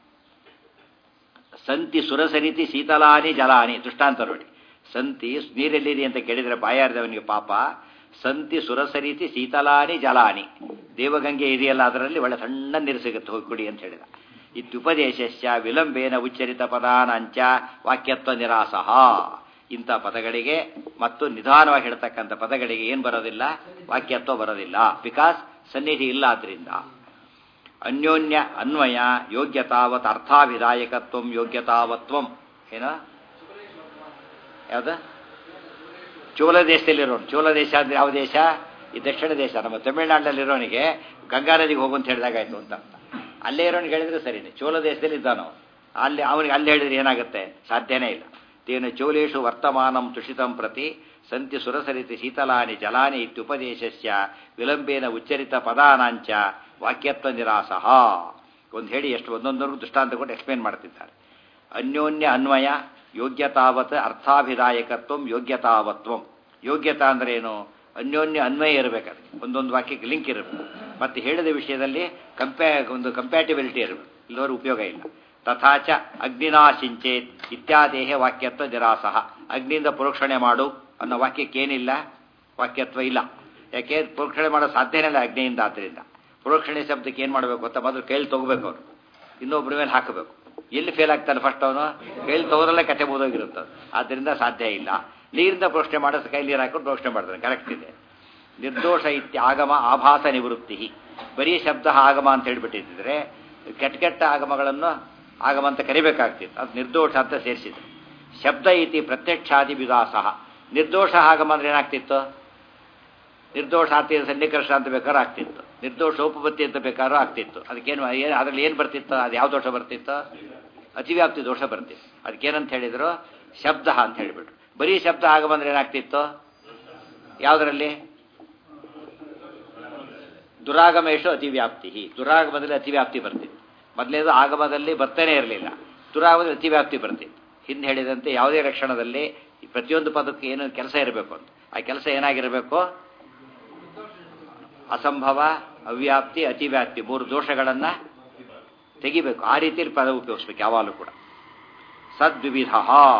ಸಂತಿ ಸುರಸರಿತಿ ಶೀತಲಾನಿ ಜಲಾನಿ ದೃಷ್ಟಾಂತ ನೋಡಿ ಸಂತಿ ನೀರೆಲ್ಲಿದೆ ಅಂತ ಕೇಳಿದರೆ ಬಾಯಾರ್ದವನಿಗೆ ಪಾಪ ಸಂತಿ ಸುರಸರಿತಿ ಶೀತಲಾನಿ ಜಲಾನಿ ದೇವಗಂಗೆ ಇದೆಯಲ್ಲ ಅದರಲ್ಲಿ ಒಳ್ಳೆ ಸಣ್ಣ ನೀರು ಸಿಗುತ್ತೆ ಹೋಗಿ ಕುಡಿ ಅಂತ ಹೇಳಿದ ಇತ್ಯುಪದೇಶಸ್ಯ ವಿಲಂಬೇನ ಉಚ್ಚರಿತ ಪದಾನಂಚ ವಾಕ್ಯತ್ವ ನಿರಾಸಹ ಇಂಥ ಪದಗಳಿಗೆ ಮತ್ತು ನಿಧಾನವಾಗಿ ಹೇಳ್ತಕ್ಕಂಥ ಪದಗಳಿಗೆ ಏನು ಬರೋದಿಲ್ಲ ವಾಕ್ಯತ್ವ ಬರೋದಿಲ್ಲ ಬಿಕಾಸ್ ಸನ್ನಿಧಿ ಇಲ್ಲ ಆದ್ರಿಂದ ಅನ್ಯೋನ್ಯ ಅನ್ವಯ ಯೋಗ್ಯತಾವತ್ ಅರ್ಥಾಭಿದಾಯಕತ್ವ ಯೋಗ್ಯತಾವತ್ವಂ ಏನ ಯಾವ್ದು ಚೋಳ ದೇಶದಲ್ಲಿರೋನು ಚೋಳ ದೇಶ ಅಂದ್ರೆ ಯಾವ ದೇಶ ಈ ದಕ್ಷಿಣ ದೇಶ ನಮ್ಮ ತಮಿಳುನಾಡಿನಲ್ಲಿರೋನಿಗೆ ಗಂಗಾ ನದಿಗೆ ಹೋಗು ಅಂತ ಹೇಳಿದಾಗಾಯ್ತು ಅಂತ ಅಲ್ಲೇ ಇರೋನಿಗೆ ಹೇಳಿದ್ರೆ ಸರಿನೇ ಚೋಳ ದೇಶದಲ್ಲಿ ಇದ್ದಾನೋ ಅಲ್ಲಿ ಅವನಿಗೆ ಅಲ್ಲಿ ಹೇಳಿದ್ರೆ ಏನಾಗುತ್ತೆ ಸಾಧ್ಯನೇ ಇಲ್ಲ ತೇನ ಚೋಲೇಶು ವರ್ತಮಾನಂ ತುಷಿತಂ ಪ್ರತಿ ಸಂತಿ ಸುರಸರಿತಿ ಶೀತಲಾನಿ ಜಲಾನಿ ಇತ್ಯುಪದೇಶಸ್ಯ ವಿಲಂಬೇನ ಉಚ್ಚರಿತ ಪದಾನಾಂಚ ವಾಕ್ಯತ್ವ ನಿರಾಸಹ ಒಂದು ಹೇಳಿ ಎಷ್ಟು ಒಂದೊಂದವರೆಗೂ ದೃಷ್ಟಾಂತ ಕೊಟ್ಟು ಎಕ್ಸ್ಪ್ಲೇನ್ ಮಾಡ್ತಿದ್ದಾರೆ ಅನ್ಯೋನ್ಯ ಅನ್ವಯ ಯೋಗ್ಯತಾವತ್ ಅರ್ಥಾಭಿದಾಯಕತ್ವಂ ಯೋಗ್ಯತಾವತ್ವಂ ಯೋಗ್ಯತಾ ಅಂದ್ರೆ ಏನು ಅನ್ಯೋನ್ಯ ಅನ್ವಯ ಇರಬೇಕಾದ್ರೆ ಒಂದೊಂದು ವಾಕ್ಯಕ್ಕೆ ಲಿಂಕ್ ಇರಬೇಕು ಮತ್ತೆ ಹೇಳಿದ ವಿಷಯದಲ್ಲಿ ಕಂಪ್ಯಾ ಒಂದು ಕಂಪ್ಯಾಟಿಬಿಲಿಟಿ ಇರಬೇಕು ಇಲ್ಲವರು ಉಪಯೋಗ ಇಲ್ಲ ತಥಾಚ ಅಗ್ನಿನಾಶಿಂಚೇತ್ ಇತ್ಯಾದೇಹ ವಾಕ್ಯತ್ವ ನಿರಾಸಹ ಅಗ್ನಿಯಿಂದ ಪರೋಕ್ಷಣೆ ಮಾಡು ಅನ್ನೋ ವಾಕ್ಯಕ್ಕೇನಿಲ್ಲ ವಾಕ್ಯತ್ವ ಇಲ್ಲ ಯಾಕೆ ಪರೋಕ್ಷಣೆ ಮಾಡೋ ಸಾಧ್ಯನೇ ಇಲ್ಲ ಅಗ್ನಿಯಿಂದ ಆದ್ದರಿಂದ ಪರೋಕ್ಷಣೆ ಶಬ್ದಕ್ಕೆ ಏನು ಮಾಡಬೇಕು ಅಂತ ಮೊದಲು ಕೈಲಿ ತಗೋಬೇಕು ಅವರು ಇನ್ನೊಬ್ಬರ ಮೇಲೆ ಹಾಕಬೇಕು ಎಲ್ಲಿ ಫೇಲ್ ಆಗ್ತಾನೆ ಫಸ್ಟ್ ಅವನು ಕೈಲಿ ತಗೋದ್ರಲ್ಲೇ ಕತೆ ಮುಗಿದೋಗಿರುತ್ತೆ ಆದ್ದರಿಂದ ಸಾಧ್ಯ ಇಲ್ಲ ನೀರಿಂದ ಪ್ರೋಕ್ಷಣೆ ಮಾಡೋದು ಕೈ ನೀರು ಹಾಕೊಂಡು ಪ್ರೋಕ್ಷಣೆ ಮಾಡ್ತಾನೆ ಕರೆಕ್ಟ್ ಇದೆ ನಿರ್ದೋಷ ಇತ್ಯ ಆಗಮ ಆಭಾಸ ನಿವೃತ್ತಿ ಬರೀ ಶಬ್ದ ಆಗಮ ಅಂತ ಹೇಳ್ಬಿಟ್ಟಿದ್ರೆ ಕೆಟ್ಟ ಕೆಟ್ಟ ಆಗಮಗಳನ್ನು ಆಗಮ ಅಂತ ಕರಿಬೇಕಾಗ್ತಿತ್ತು ಅದು ನಿರ್ದೋಷ ಅಂತ ಸೇರಿಸಿದೆ ಶಬ್ದ ಇತಿ ಪ್ರತ್ಯಕ್ಷಾದಿ ವಿದಾಸಃ ನಿರ್ದೋಷ ಆಗಮ ಅಂದ್ರೆ ಏನಾಗ್ತಿತ್ತು ನಿರ್ದೋಷ ಆತಿ ಸನ್ನಿಕರ್ಷ ಅಂತ ಬೇಕಾದ್ರೂ ಆಗ್ತಿತ್ತು ನಿರ್ದೋಷ ಉಪಪತ್ತಿ ಅಂತ ಬೇಕಾದ್ರೂ ಆಗ್ತಿತ್ತು ಅದಕ್ಕೇನು ಏನು ಅದ್ರಲ್ಲಿ ಏನು ಬರ್ತಿತ್ತು ಅದು ಯಾವ ದೋಷ ಬರ್ತಿತ್ತು ಅತಿವ್ಯಾಪ್ತಿ ದೋಷ ಬರ್ತಿತ್ತು ಅದಕ್ಕೇನಂತ ಹೇಳಿದ್ರು ಶಬ್ದ ಅಂತ ಹೇಳಿಬಿಟ್ರು ಬರೀ ಶಬ್ದ ಆಗ ಬಂದ್ರೆ ಏನಾಗ್ತಿತ್ತು ಯಾವುದರಲ್ಲಿ ದುರಾಗಮೇಶು ಅತಿವ್ಯಾಪ್ತಿ ದುರಾಗಮದಲ್ಲಿ ಅತಿವ್ಯಾಪ್ತಿ ಬರ್ತಿತ್ತು ಮೊದಲೇದು ಆಗಮದಲ್ಲಿ ಬರ್ತಾನೆ ಇರಲಿಲ್ಲ ದುರಾಗಮದಲ್ಲಿ ಅತಿವ್ಯಾಪ್ತಿ ಬರ್ತಿತ್ತು ಹಿಂದೆ ಹೇಳಿದಂತೆ ಯಾವುದೇ ಲಕ್ಷಣದಲ್ಲಿ ಪ್ರತಿಯೊಂದು ಪದಕ್ಕೆ ಏನು ಕೆಲಸ ಇರಬೇಕು ಅಂತ ಆ ಕೆಲಸ ಏನಾಗಿರಬೇಕು ಅಸಂಭವ ಅವ್ಯಾಪ್ತಿ ಅತಿವ್ಯಾಪ್ತಿ ಮೂರು ದೋಷಗಳನ್ನು ತೆಗಿಬೇಕು ಆ ರೀತಿಯಲ್ಲಿ ಪದ ಉಪಯೋಗಿಸ್ಬೇಕು ಯಾವಾಗಲೂ ಕೂಡ ಸದ್ವಿವಿಧ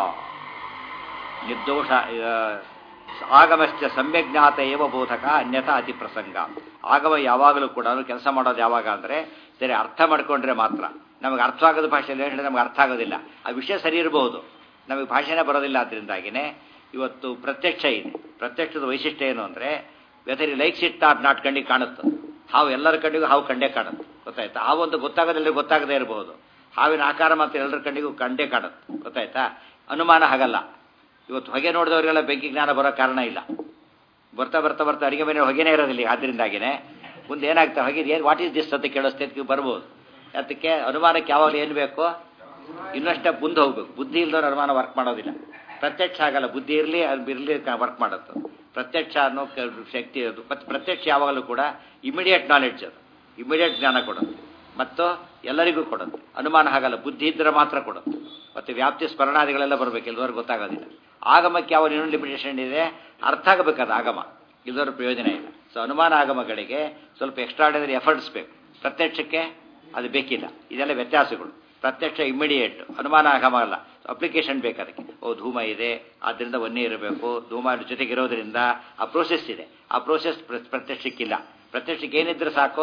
ನಿರ್ದೋಷ ಆಗಮಶ್ಚ ಸಮ್ಯಜ್ಞಾತ ಏವ ಬೋಧಕ ಅನ್ಯಥಾ ಅತಿ ಪ್ರಸಂಗ ಆಗಮ ಯಾವಾಗಲೂ ಕೂಡ ಕೆಲಸ ಮಾಡೋದು ಯಾವಾಗ ಅಂದರೆ ಸರಿ ಅರ್ಥ ಮಾಡ್ಕೊಂಡ್ರೆ ಮಾತ್ರ ನಮಗೆ ಅರ್ಥ ಆಗೋದು ಭಾಷೆಯಲ್ಲಿ ಹೇಳಿದ್ರೆ ನಮಗೆ ಅರ್ಥ ಆಗೋದಿಲ್ಲ ಆ ವಿಷಯ ಸರಿ ಇರಬಹುದು ನಮಗೆ ಭಾಷೆನೇ ಬರೋದಿಲ್ಲ ಅದರಿಂದಾಗಿನೇ ಇವತ್ತು ಪ್ರತ್ಯಕ್ಷ ಇದೆ ಪ್ರತ್ಯಕ್ಷದ ವೈಶಿಷ್ಟ್ಯ ಏನು ಅಂದರೆ whether likes it or not ಕಣ್ಣಿಗೆ ಕಾಣುತ್ತೆ ಹಾವು ಎಲ್ಲರ ಕಣ್ಣಿಗೂ ಹಾವು ಕಂಡೇ ಕಾಣುತ್ತೆ ಗೊತ್ತಾಯ್ತಾ ಹಾವು ಒಂದು ಗೊತ್ತಾಗೋದಿಲ್ಲ ಗೊತ್ತಾಗದೇ ಇರಬಹುದು ಹಾವಿನ ಆಕಾರ ಮಾತ್ರ ಎಲ್ಲರ ಕಣ್ಣಿಗೂ ಕಂಡೇ ಕಾಣುತ್ತೆ ಗೊತ್ತಾಯ್ತಾ ಅನುಮಾನ ಹಾಗಲ್ಲ ಇವತ್ತು ಹೊಗೆ ನೋಡಿದವರಿಗೆಲ್ಲ ಬೆಂಕಿ ಜ್ಞಾನ ಬರೋ ಕಾರಣ ಇಲ್ಲ ಬರ್ತಾ ಬರ್ತಾ ಬರ್ತಾ ಅಡಿಗೆ ಮನೆ ಹೊಗೆನೇ ಇರೋದಿಲ್ಲ ಆದ್ದರಿಂದಾಗಿನೇ ಮುಂದೆ ಏನಾಗ್ತಾ ಹೊಗೆ ಏನು ವಾಟ್ ಈಸ್ ದಿಸ್ ಅಂತ ಕೇಳೋ ಸ್ಥಿತಿಗೆ ಬರ್ಬೋದು ಅದಕ್ಕೆ ಅನುಮಾನಕ್ಕೆ ಯಾವಾಗಲೂ ಏನು ಬೇಕು ಇನ್ನಷ್ಟೇ ಮುಂದೆ ಹೋಗ್ಬೇಕು ಬುದ್ಧಿ ಇಲ್ದವ್ರು ಅನುಮಾನ ವರ್ಕ್ ಮಾಡೋದಿಲ್ಲ ಪ್ರತ್ಯಕ್ಷ ಆಗಲ್ಲ ಬುದ್ಧಿ ಇರಲಿ ಅದು ಇರಲಿ ವರ್ಕ್ ಮಾಡುತ್ತೆ ಪ್ರತ್ಯಕ್ಷ ಅನ್ನೋ ಶಕ್ತಿ ಅದು ಮತ್ತು ಪ್ರತ್ಯಕ್ಷ ಯಾವಾಗಲೂ ಕೂಡ ಇಮಿಡಿಯೇಟ್ ನಾಲೆಡ್ಜ್ ಅದು ಇಮಿಡಿಯೇಟ್ ಜ್ಞಾನ ಕೊಡುತ್ತೆ ಮತ್ತು ಎಲ್ಲರಿಗೂ ಕೊಡುತ್ತೆ ಅನುಮಾನ ಆಗಲ್ಲ ಬುದ್ಧಿ ಇದ್ದರೆ ಮಾತ್ರ ಕೊಡುತ್ತೆ ಮತ್ತು ವ್ಯಾಪ್ತಿ ಸ್ಮರಣಾದಿಗಳೆಲ್ಲ ಬರಬೇಕು ಎಲ್ಲರಿಗೂ ಗೊತ್ತಾಗೋದಿಲ್ಲ ಆಗಮಕ್ಕೆ ಯಾವ ಇನ್ನೊಂದು ಲಿಮಿಟೇಷನ್ ಇದೆ ಅರ್ಥ ಆಗಬೇಕಾದ ಆಗಮ ಇಲ್ಲದರ ಪ್ರಯೋಜನ ಇಲ್ಲ ಸೊ ಅನುಮಾನ ಆಗಮಗಳಿಗೆ ಸ್ವಲ್ಪ ಎಕ್ಸ್ಟ್ರಾಡಿನರಿ ಎಫರ್ಟ್ಸ್ ಬೇಕು ಪ್ರತ್ಯಕ್ಷಕ್ಕೆ ಅದು ಬೇಕಿಲ್ಲ ಇದೆಲ್ಲ ವ್ಯತ್ಯಾಸಗಳು ಪ್ರತ್ಯಕ್ಷ ಇಮಿಡಿಯೇಟ್ ಅನುಮಾನ ಆಗಮ ಅಲ್ಲ ಅಪ್ಲಿಕೇಶನ್ ಬೇಕು ಅದಕ್ಕೆ ಓ ಧೂಮ ಇದೆ ಆದ್ದರಿಂದ ಒನ್ನೇ ಇರಬೇಕು ಧೂಮ ಜೊತೆಗಿರೋದ್ರಿಂದ ಆ ಪ್ರೋಸೆಸ್ ಇದೆ ಆ ಪ್ರೋಸೆಸ್ ಪ್ರತ್ಯಕ್ಷಕ್ಕಿಲ್ಲ ಪ್ರತ್ಯಕ್ಷಕ್ಕೆ ಏನಿದ್ರೆ ಸಾಕು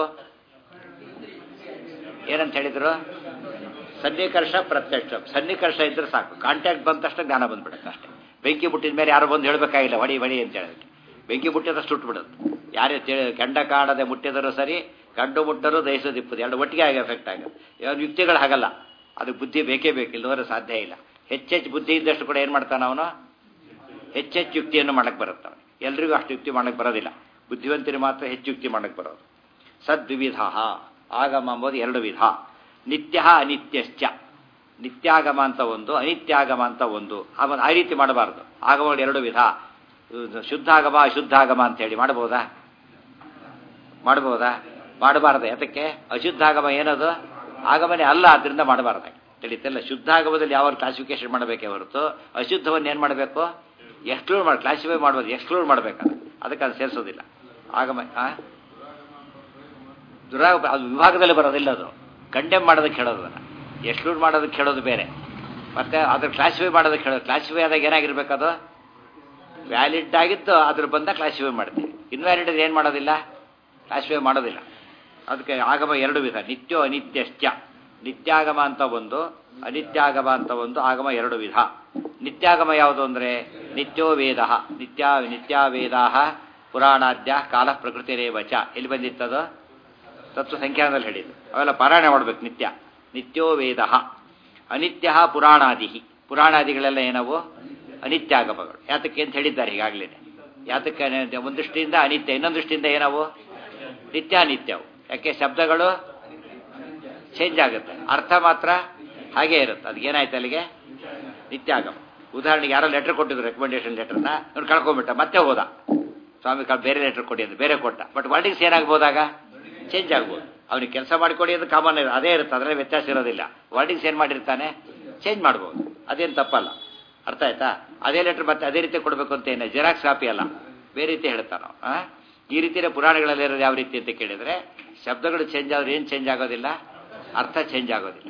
ಏನಂತ ಹೇಳಿದ್ರು ಸನ್ನಿಕರ್ಷ ಪ್ರತ್ಯಕ್ಷ ಸನ್ನಿಕರ್ಷ ಇದ್ರೆ ಸಾಕು ಕಾಂಟ್ಯಾಕ್ಟ್ ಬಂದ ತಕ್ಷಣ ಜ್ಞಾನ ಬಂದ್ಬಿಡುತ್ತೆ ಅಷ್ಟೇ ಬೆಂಕಿ ಮುಟ್ಟಿದ ಮೇಲೆ ಯಾರು ಬಂದು ಹೇಳಬೇಕಾಗಿಲ್ಲ ವಡಿ ವಡಿ ಅಂತ ಹೇಳೋದಕ್ಕೆ ಬೆಂಕಿ ಮುಟ್ಟಿದಷ್ಟು ಸುಟ್ಬಿಡುತ್ತೆ ಯಾರೇ ಕೆಂಡ ಕಾಣದೆ ಮುಟ್ಟಿದರೂ ಸರಿ ಗಂಡು ಮುಟ್ಟರು ದಹಿಸೋದಿಪ್ಪದು ಎರಡು ಒಟ್ಟಿಗೆ ಆಗಿ ಎಫೆಕ್ಟ್ ಆಗುತ್ತೆ ಯಾವ ಯುಕ್ತಿಗಳು ಹಾಗಲ್ಲ ಅದಕ್ಕೆ ಬುದ್ಧಿ ಬೇಕೇ ಬೇಕು ಇಲ್ಲವರೆ ಸಾಧ್ಯ ಇಲ್ಲ ಹೆಚ್ಚೆಚ್ಚು ಬುದ್ಧಿ ಇದ್ದಷ್ಟು ಕೂಡ ಏನು ಮಾಡ್ತಾನೆ ಅವನು ಹೆಚ್ಚೆಚ್ಚು ಯುಕ್ತಿಯನ್ನು ಮಾಡಕ್ಕೆ ಬರುತ್ತೆ ಎಲ್ರಿಗೂ ಅಷ್ಟು ಯುಕ್ತಿ ಮಾಡಕ್ಕೆ ಬರೋದಿಲ್ಲ ಬುದ್ಧಿವಂತರಿಗೆ ಮಾತ್ರ ಹೆಚ್ಚು ಯುಕ್ತಿ ಮಾಡಕ್ಕೆ ಬರೋದು ಸದ್ವಿವಿಧ ಆಗಮ ಎಂಬುದು ಎರಡು ವಿಧ ನಿತ್ಯ ಅನಿತ್ಯಶ್ಚ ನಿತ್ಯಾಗಮ ಅಂತ ಒಂದು ಅನಿತ್ಯಾಗಮ ಅಂತ ಒಂದು ಆ ರೀತಿ ಮಾಡಬಾರ್ದು ಆಗಮಗಳು ಎರಡು ವಿಧ ಶುದ್ಧಾಗಮ ಅಶುದ್ಧಾಗಮ ಅಂತೇಳಿ ಮಾಡ್ಬೋದಾ ಮಾಡ್ಬೋದಾ ಮಾಡಬಾರ್ದು ಯಾತಕ್ಕೆ ಅಶುದ್ಧಾಗಮ ಏನದು ಆಗಮನೆ ಅಲ್ಲ ಅದರಿಂದ ಮಾಡಬಾರ್ದು ತಿಳಿತಲ್ಲ ಶುದ್ಧಾಗಮದಲ್ಲಿ ಯಾವ ಕ್ಲಾಸಿಫಿಕೇಶನ್ ಮಾಡಬೇಕೇ ಹೊರತು ಅಶುದ್ಧವನ್ನು ಏನು ಮಾಡಬೇಕು ಎಕ್ಸ್ಕ್ಲೂಡ್ ಮಾಡಿ ಕ್ಲಾಸಿಫೈ ಮಾಡ್ಬೋದು ಎಕ್ಸ್ಕ್ಲೂಡ್ ಮಾಡಬೇಕು ಅದಕ್ಕೆ ಅದು ಸೇರಿಸೋದಿಲ್ಲ ಆಗಮ ಆ? ದುರಾಗ ಅದು ವಿಭಾಗದಲ್ಲಿ ಬರೋದಿಲ್ಲ ಅದು ಕಂಡೆಮ್ ಮಾಡೋದಕ್ಕೆ ಹೇಳೋದು ಅದನ್ನು ಎಕ್ಸ್ಕ್ಲೂಡ್ ಮಾಡೋದಕ್ಕೆ ಹೇಳೋದು ಬೇರೆ ಮತ್ತೆ ಅದ್ರ ಕ್ಲಾಸಿಫೈ ಮಾಡೋದಕ್ಕೆ ಹೇಳೋದು ಕ್ಲಾಸಿಫೈ ಆದಾಗ ಏನಾಗಿರ್ಬೇಕು ಅದು ವ್ಯಾಲಿಡ್ ಆಗಿತ್ತು ಅದ್ರ ಬಂದ ಕ್ಲಾಸಿಫೈ ಮಾಡ್ತೀವಿ ಇನ್ವ್ಯಾಲಿಡ್ ಏನು ಮಾಡೋದಿಲ್ಲ ಕ್ಲಾಸಿಫೈ ಮಾಡೋದಿಲ್ಲ ಅದಕ್ಕೆ ಆಗಮ ಎರಡು ವಿಧ ನಿತ್ಯೋ ಅನಿತ್ಯಶ್ಚ ನಿತ್ಯಾಗಮ ಅಂತ ಒಂದು ಅನಿತ್ಯಾಗಮ ಅಂತ ಒಂದು ಆಗಮ ಎರಡು ವಿಧ ನಿತ್ಯಾಗಮ ಯಾವುದು ಅಂದರೆ ನಿತ್ಯೋ ವೇದ ನಿತ್ಯ ನಿತ್ಯ ವೇದಾ ಪುರಾಣಾದ್ಯ ಕಾಲ ಪ್ರಕೃತಿರೇವಚ ಎಲ್ಲಿ ಬಂದಿತ್ತದು ತತ್ವ ಸಂಖ್ಯಾನದಲ್ಲಿ ಹೇಳಿದ್ದು ಅವೆಲ್ಲ ಪಾರಾಯಣ ಮಾಡ್ಬೇಕು ನಿತ್ಯ ನಿತ್ಯೋ ವೇದ ಅನಿತ್ಯ ಪುರಾಣಾದಿ ಪುರಾಣಾದಿಗಳೆಲ್ಲ ಏನವು ಅನಿತ್ಯಾಗಮಗಳು ಯಾತಕ್ಕೆ ಅಂತ ಹೇಳಿದ್ದಾರೆ ಈಗಾಗಲೇ ಯಾತಕ್ಕೆ ಅನ- ಒಂದು ದೃಷ್ಟಿಯಿಂದ ಅನಿತ್ಯ ಇನ್ನೊಂದು ದೃಷ್ಟಿಯಿಂದ ಏನವು ನಿತ್ಯಾನಿತ್ಯವು ಯಾಕೆ ಶಬ್ದಗಳು ಚೇಂಜ್ ಆಗುತ್ತೆ ಅರ್ಥ ಮಾತ್ರ ಹಾಗೇ ಇರುತ್ತೆ ಅದಕ್ಕೆ ಏನಾಯ್ತು ಅಲ್ಲಿಗೆ ನಿತ್ಯಾಗಮ ಉದಾಹರಣೆಗೆ ಯಾರೋ ಲೆಟರ್ ಕೊಟ್ಟಿದ್ರು ರೆಕಮೆಂಡೇಶನ್ ಲೆಟರ್ನ ಇವ್ನು ಕಳ್ಕೊಂಡ್ಬಿಟ್ಟ ಮತ್ತೆ ಹೋದ ಸ್ವಾಮಿ ಕಾಲ್ ಬೇರೆ ಲೆಟರ್ ಕೊಡಿ ಅಂತ ಬೇರೆ ಕೊಟ್ಟ ಬಟ್ ವರ್ಡಿಂಗ್ಸ್ ಏನಾಗ್ಬೋದಾಗ ಚೇಂಜ್ ಆಗ್ಬೋದು ಅವ್ನಿಗೆ ಕೆಲಸ ಮಾಡಿಕೊಡಿ ಅದು ಕಾಮನ್ ಅದೇ ಇರುತ್ತೆ ಅದರಲ್ಲಿ ವ್ಯತ್ಯಾಸ ಇರೋದಿಲ್ಲ ವರ್ಡಿಂಗ್ಸ್ ಏನು ಮಾಡಿರ್ತಾನೆ ಚೇಂಜ್ ಮಾಡ್ಬೋದು ಅದೇನು ತಪ್ಪಲ್ಲ ಅರ್ಥ ಆಯ್ತಾ ಅದೇ ಲೆಟರ್ ಮತ್ತೆ ಅದೇ ರೀತಿ ಕೊಡಬೇಕು ಅಂತ ಏನು ಜೆರಾಕ್ಸ್ ಕಾಪಿ ಅಲ್ಲ ಬೇರೆ ರೀತಿ ಹೇಳ್ತಾನೋ ಆ? ಈ ರೀತಿಯ ಪುರಾಣಗಳಲ್ಲಿ ಇರೋದು ಯಾವ ರೀತಿ ಅಂತ ಕೇಳಿದರೆ ಶಬ್ದಗಳು ಚೇಂಜ್ ಆದ್ರೆ ಏನು ಚೇಂಜ್ ಆಗೋದಿಲ್ಲ ಅರ್ಥ ಚೇಂಜ್ ಆಗೋದಿಲ್ಲ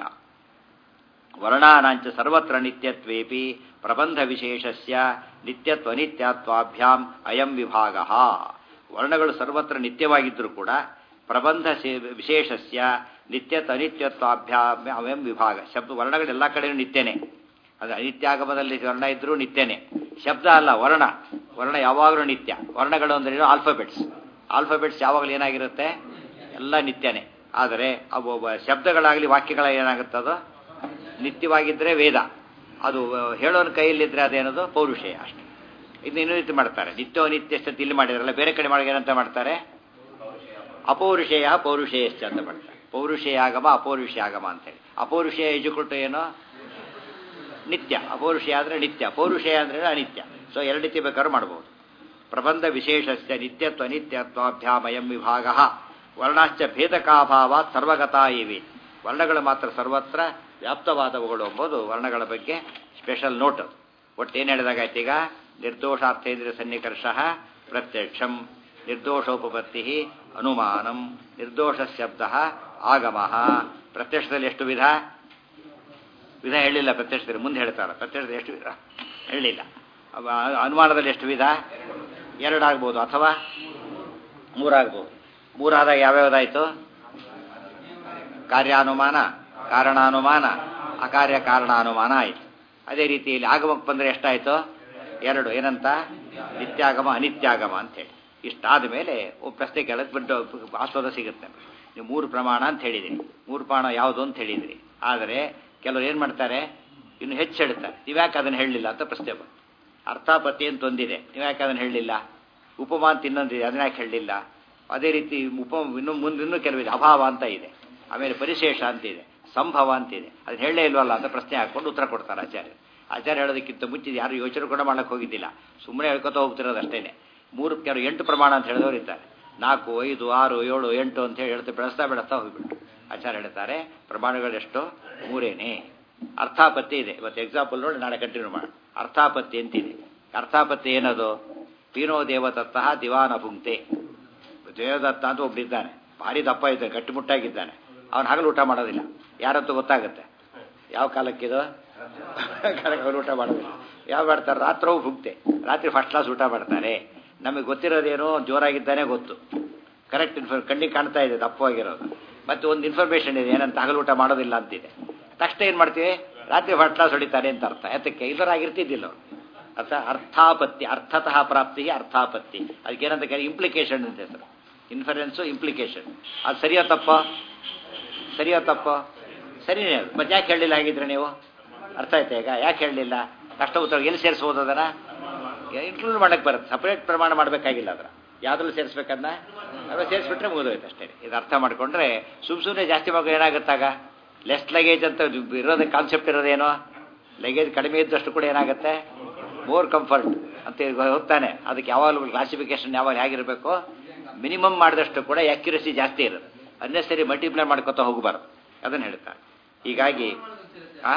ವರ್ಣಾನಾಂಚ ಸರ್ವತ್ರ ನಿತ್ಯತ್ವೇಪಿ ಪ್ರಬಂಧ ವಿಶೇಷಸ್ಯ ನಿತ್ಯತ್ವನಿತ್ಯತ್ವಾಭ್ಯಾಂ ಅಯಂ ವಿಭಾಗ ವರ್ಣಗಳು ಸರ್ವತ್ರ ನಿತ್ಯವಾಗಿದ್ದರೂ ಕೂಡ ಪ್ರಬಂಧ ಸೇ- ವಿಶೇಷಸ್ಯ ನಿತ್ಯತ್ವನಿತ್ಯತ್ವಾಭ್ಯಾಂ ಅಯಂ ವಿಭಾಗ ಶಬ್ದ ವರ್ಣಗಳು ಎಲ್ಲ ಕಡೆಯೂ ನಿತ್ಯನೇ ಅದು ಅನಿತ್ಯಾಗಮದಲ್ಲಿ ವರ್ಣ ಇದ್ರೂ ನಿತ್ಯನೇ ಶಬ್ದ ಅಲ್ಲ ವರ್ಣ ವರ್ಣ ಯಾವಾಗಲೂ ನಿತ್ಯ ವರ್ಣಗಳು ಅಂದ್ರೆ ಏನು ಆಲ್ಫಾಬೆಟ್ಸ್ ಆಲ್ಫಾಬೆಟ್ಸ್ ಯಾವಾಗಲೂ ಏನಾಗಿರುತ್ತೆ ಎಲ್ಲ ನಿತ್ಯನೇ ಆದರೆ ಅವು ಅವು ಶಬ್ದಗಳಾಗಲಿ ವಾಕ್ಯಗಳ ಏನಾಗುತ್ತದೋ ನಿತ್ಯವಾಗಿದ್ದರೆ ವೇದ ಅದು ಹೇಳೋನ ಕೈಯಲ್ಲಿದ್ದರೆ ಅದೇನದು ಪೌರುಷೇಯ ಅಷ್ಟೇ ಇನ್ನು ಇನ್ನೂ ರೀತಿ ಮಾಡ್ತಾರೆ ನಿತ್ಯೋ ನಿತ್ಯಶ್ಚ ಇಲ್ಲಿ ಮಾಡಿದ್ರಲ್ಲ ಬೇರೆ ಕಡೆ ಮಾಡಿ ಏನಂತ ಮಾಡ್ತಾರೆ ಅಪೌರುಷೇಯ ಪೌರುಷೇಯಶ್ಚ ಅಂತ ಮಾಡ್ತಾರೆ ಪೌರುಷೇಯಾಗಮ ಅಪೌರುಷೇಯಾಗಮ ಅಂತೇಳಿ ಅಪೌರುಷೇಯ ಎಜುಕೊಟ್ಟು ಏನೋ ನಿತ್ಯ ಅಪೌರುಷೇಯ ಅಂದರೆ ನಿತ್ಯ ಪೌರುಷೇಯ ಅಂದರೆ ಅನಿತ್ಯ ಸೊ ಎರಡು ರೀತಿ ಬೇಕಾದ್ರೂ ಮಾಡ್ಬೋದು ಪ್ರಬಂಧ ವಿಶೇಷಸ್ಯ ನಿತ್ಯತ್ವ ನಿತ್ಯತ್ವಾಭ್ಯಾಮಯಂ ವಿಭಾಗ ವರ್ಣಾಶ್ಚ ಭೇದಕಾಭಾವಾತ್ ಸರ್ವಗತಾ ಇವೆ ವರ್ಣಗಳು ಮಾತ್ರ ಸರ್ವತ್ರ ವ್ಯಾಪ್ತವಾದವುಗಳು ಎಂಬುದು ವರ್ಣಗಳ ಬಗ್ಗೆ ಸ್ಪೆಷಲ್ ನೋಟ್ ಅದು ಒಟ್ಟು ಏನು ಹೇಳಿದಾಗಾಯ್ತು ಈಗ ನಿರ್ದೋಷಾರ್ಥೇಂದ್ರಿಯ ಸನ್ನಿಕರ್ಷ ಪ್ರತ್ಯಕ್ಷಂ ನಿರ್ದೋಷೋಪಪತ್ತಿ ಅನುಮಾನಂ ನಿರ್ದೋಷ ಶಬ್ದ ಆಗಮ ಪ್ರತ್ಯಕ್ಷದಲ್ಲಿ ಎಷ್ಟು ವಿಧ ವಿಧ ಹೇಳಿಲ್ಲ ಪ್ರತ್ಯಕ್ಷದಲ್ಲಿ ಮುಂದೆ ಹೇಳ್ತಾರೆ ಪ್ರತ್ಯಕ್ಷದಲ್ಲಿ ಎಷ್ಟು ವಿಧ ಹೇಳಿಲ್ಲ ಅವ- ಅನುಮಾನದಲ್ಲಿ ಎಷ್ಟು ವಿಧ ಎರಡಾಗ್ಬೋದು ಅಥವಾ ಮೂರಾಗ್ಬೋದು ಮೂರಾದಾಗ ಯಾವ್ಯಾವ್ದಾಯ್ತು ಕಾರ್ಯಾನುಮಾನ ಕಾರಣಾನುಮಾನ ಅಕಾರ್ಯ ಕಾರಣಾನುಮಾನ ಆಯಿತು ಅದೇ ರೀತಿಯಲ್ಲಿ ಆಗಮಕ್ಕೆ ಬಂದರೆ ಎಷ್ಟಾಯಿತು ಎರಡು ಏನಂತ ನಿತ್ಯಾಗಮ ಅನಿತ್ಯಾಗಮ ಅಂತೇಳಿ ಇಷ್ಟಾದ ಮೇಲೆ ಒಬ್ಬ ಪ್ರಶ್ನೆ ಕೇಳಕ್ಕೆ ಬಿಟ್ಟು ಆಸ್ವಾದ ಸಿಗುತ್ತೆ ನೀವು ಮೂರು ಪ್ರಮಾಣ ಅಂತ ಹೇಳಿದಿರಿ ಮೂರು ಪ್ರಮಾಣ ಯಾವುದು ಅಂತ ಹೇಳಿದಿರಿ ಆದರೆ ಕೆಲವರು ಏನು ಮಾಡ್ತಾರೆ ಇನ್ನು ಹೆಚ್ಚು ಹೇಳ್ತಾರೆ ನೀವ್ಯಾಕೆ ಅದನ್ನು ಹೇಳಲಿಲ್ಲ ಅಂತ ಪ್ರಶ್ನೆ ಬಂತು ಅರ್ಥಾಪತ್ತಿ ಅಂತ ಒಂದಿದೆ ನೀವ್ಯಾಕೆ ಅದನ್ನು ಹೇಳಲಿಲ್ಲ ಉಪಮಾ ಅಂತ ಇನ್ನೊಂದಿದೆ ಅದನ್ನ ಯಾಕೆ ಹೇಳಲಿಲ್ಲ ಅದೇ ರೀತಿ ಉಪ ಇನ್ನು ಮುಂದೆ ಇನ್ನೂ ಕೆಲವಿದೆ ಅಭಾವ ಅಂತ ಇದೆ ಆಮೇಲೆ ಪರಿಶೇಷ ಅಂತ ಇದೆ ಸಂಭವ ಅಂತಿದೆ ಅದನ್ನ ಹೇಳಲೇ ಇಲ್ವಲ್ಲ ಅಂತ ಪ್ರಶ್ನೆ ಹಾಕ್ಕೊಂಡು ಉತ್ತರ ಕೊಡ್ತಾರೆ ಆಚಾರ್ಯ ಆಚಾರ್ಯ ಹೇಳೋದಕ್ಕಿಂತ ಮುಂಚೆ ಯಾರು ಯೋಚನೆ ಕೂಡ ಮಾಡಕ್ಕೆ ಹೋಗಿದ್ದಿಲ್ಲ ಸುಮ್ಮನೆ ಹೇಳ್ಕೊತ ಹೋಗ್ತಿರೋದು ಅಷ್ಟೇನೆ ಮೂರು ಕೆಲವು ಎಂಟು ಪ್ರಮಾಣ ಅಂತ ಹೇಳಿದವರು ಇದ್ದಾರೆ ನಾಲ್ಕು ಐದು ಆರು ಏಳು ಎಂಟು ಅಂತ ಹೇಳಿ ಹೇಳ್ತಾ ಬೆಳೆಸ್ತಾ ಬೆಳೆಸ್ತಾ ಹೋಗ್ಬಿಟ್ಟು ಆಚಾರ್ಯ ಹೇಳ್ತಾರೆ ಪ್ರಮಾಣಗಳೆಷ್ಟು ಮೂರೇನೆ ಅರ್ಥಾಪತ್ತಿ ಇದೆ ಇವತ್ತು ಎಕ್ಸಾಂಪಲ್ ನೋಡಿ ನಾಳೆ ಕಂಟಿನ್ಯೂ ಮಾಡೋಣ ಅರ್ಥಾಪತ್ತಿ ಅಂತಿದೆ ಅರ್ಥಾಪತ್ತಿ ಏನದು ಪೀನೋ ದೇವದತ್ತಃ ದಿವಾನ ಭುಂಕ್ತೆ ದೇವದತ್ತ ಅಂತ ಒಬ್ಬರಿದ್ದಾನೆ ಭಾರಿ ದಪ್ಪ ಇದ್ದಾನೆ ಗಟ್ಟಿಮುಟ್ಟಾಗಿದ್ದಾನೆ ಅವನು ಹಗಲು ಊಟ ಮಾಡೋದಿಲ್ಲ ಯಾರಂತೂ ಗೊತ್ತಾಗುತ್ತೆ ಯಾವ ಕಾಲಕ್ಕಿದು ಕಾಲಕ್ಕೆ ಅವ್ರು ಊಟ ಮಾಡೋದಿಲ್ಲ ಯಾವ ಮಾಡ್ತಾರೆ ರಾತ್ರಿ ಭುಕ್ತೆ ರಾತ್ರಿ ಫಸ್ಟ್ ಕ್ಲಾಸ್ ಊಟ ಮಾಡ್ತಾರೆ ನಮಗೆ ಗೊತ್ತಿರೋದೇನೋ ಜೋರಾಗಿದ್ದಾನೆ ಗೊತ್ತು ಕರೆಕ್ಟ್ ಇನ್ಫಾರ್ ಕಣ್ಣಿಗೆ ಕಾಣ್ತಾ ಇದೆ ದಪ್ಪವಾಗಿರೋದು ಮತ್ತೆ ಒಂದು ಇನ್ಫಾರ್ಮೇಷನ್ ಇದೆ ಏನಂತ ಹಗಲು ಊಟ ಮಾಡೋದಿಲ್ಲ ಅಂತಿದೆ ತಕ್ಷಣ ಏನು ಮಾಡ್ತೀವಿ ರಾತ್ರಿ ಫಸ್ಟ್ ಕ್ಲಾಸ್ ಹೊಡಿತಾರೆ ಅಂತ ಅರ್ಥ ಯಾತಕ್ಕೆ ಇದರಾಗಿರ್ತಿದ್ದಿಲ್ಲ ಅವ್ರು ಅರ್ಥ ಅರ್ಥಾಪತ್ತಿ ಅರ್ಥತಃ ಪ್ರಾಪ್ತಿಗೆ ಅರ್ಥಾಪತ್ತಿ ಅದಕ್ಕೇನಂತ ಕೇಳಿ ಇಂಪ್ಲಿಕೇಶನ್ ಅಂತ ಹೆಸರು ಇನ್ಫರೆನ್ಸು ಇಂಪ್ಲಿಕೇಶನ್ ಅದು ಸರಿಯೋ ತಪ್ಪ ಸರಿಯೋ ತಪ್ಪ ಸರಿನೇ ಅದು ಮತ್ತೆ ಯಾಕೆ ಹೇಳಲಿಲ್ಲ ಹಾಗಿದ್ರೆ ನೀವು ಅರ್ಥ ಆಯ್ತಾ ಈಗ ಯಾಕೆ ಹೇಳಲಿಲ್ಲ ಕಷ್ಟ ಉತ್ತರ ಎಲ್ಲಿ ಸೇರಿಸ್ಬೋದು ಅದನ್ನ ಇನ್ಕ್ಲೂಡ್ ಮಾಡಕ್ಕೆ ಬರುತ್ತೆ ಸಪ್ರೇಟ್ ಪ್ರಮಾಣ ಮಾಡಬೇಕಾಗಿಲ್ಲ ಅದರ ಯಾವ್ದ್ರಲ್ಲಿ ಸೇರಿಸ್ಬೇಕನ್ನ ಅವಾಗ ಸೇರಿಸ್ಬಿಟ್ರೆ ಮುಗಿದೋಯ್ತು ಅಷ್ಟೇ ಇದು ಅರ್ಥ ಮಾಡ್ಕೊಂಡ್ರೆ ಸುಮ್ ಸುಮ್ಮನೆ ಜಾಸ್ತಿ ಮಗು ಏನಾಗುತ್ತಾಗ ಲೆಸ್ ಲಗೇಜ್ ಅಂತ ಇರೋದೇ ಕಾನ್ಸೆಪ್ಟ್ ಇರೋದೇನೋ ಲಗೇಜ್ ಕಡಿಮೆ ಇದ್ದಷ್ಟು ಕೂಡ ಏನಾಗುತ್ತೆ ಮೋರ್ ಕಂಫರ್ಟ್ ಅಂತ ಹೋಗ್ತಾನೆ ಅದಕ್ಕೆ ಯಾವಾಗಲೂ ಕ್ಲಾಸಿಫಿಕೇಶನ್ ಯಾವಾಗ ಹೇಗಿರಬೇಕು ಮಿನಿಮಮ್ ಮಾಡಿದಷ್ಟು ಕೂಡ ಆಕ್ಯುರಸಿ ಜಾಸ್ತಿ ಇರುತ್ತೆ ಅನ್ನೆಸರಿ ಮಲ್ಟಿಪ್ಲೈ ಮಾಡ್ಕೊತಾ ಹೋಗಬಾರ್ದು ಅದನ್ನು ಹೇಳ್ತಾರೆ ಹೀಗಾಗಿ ಆ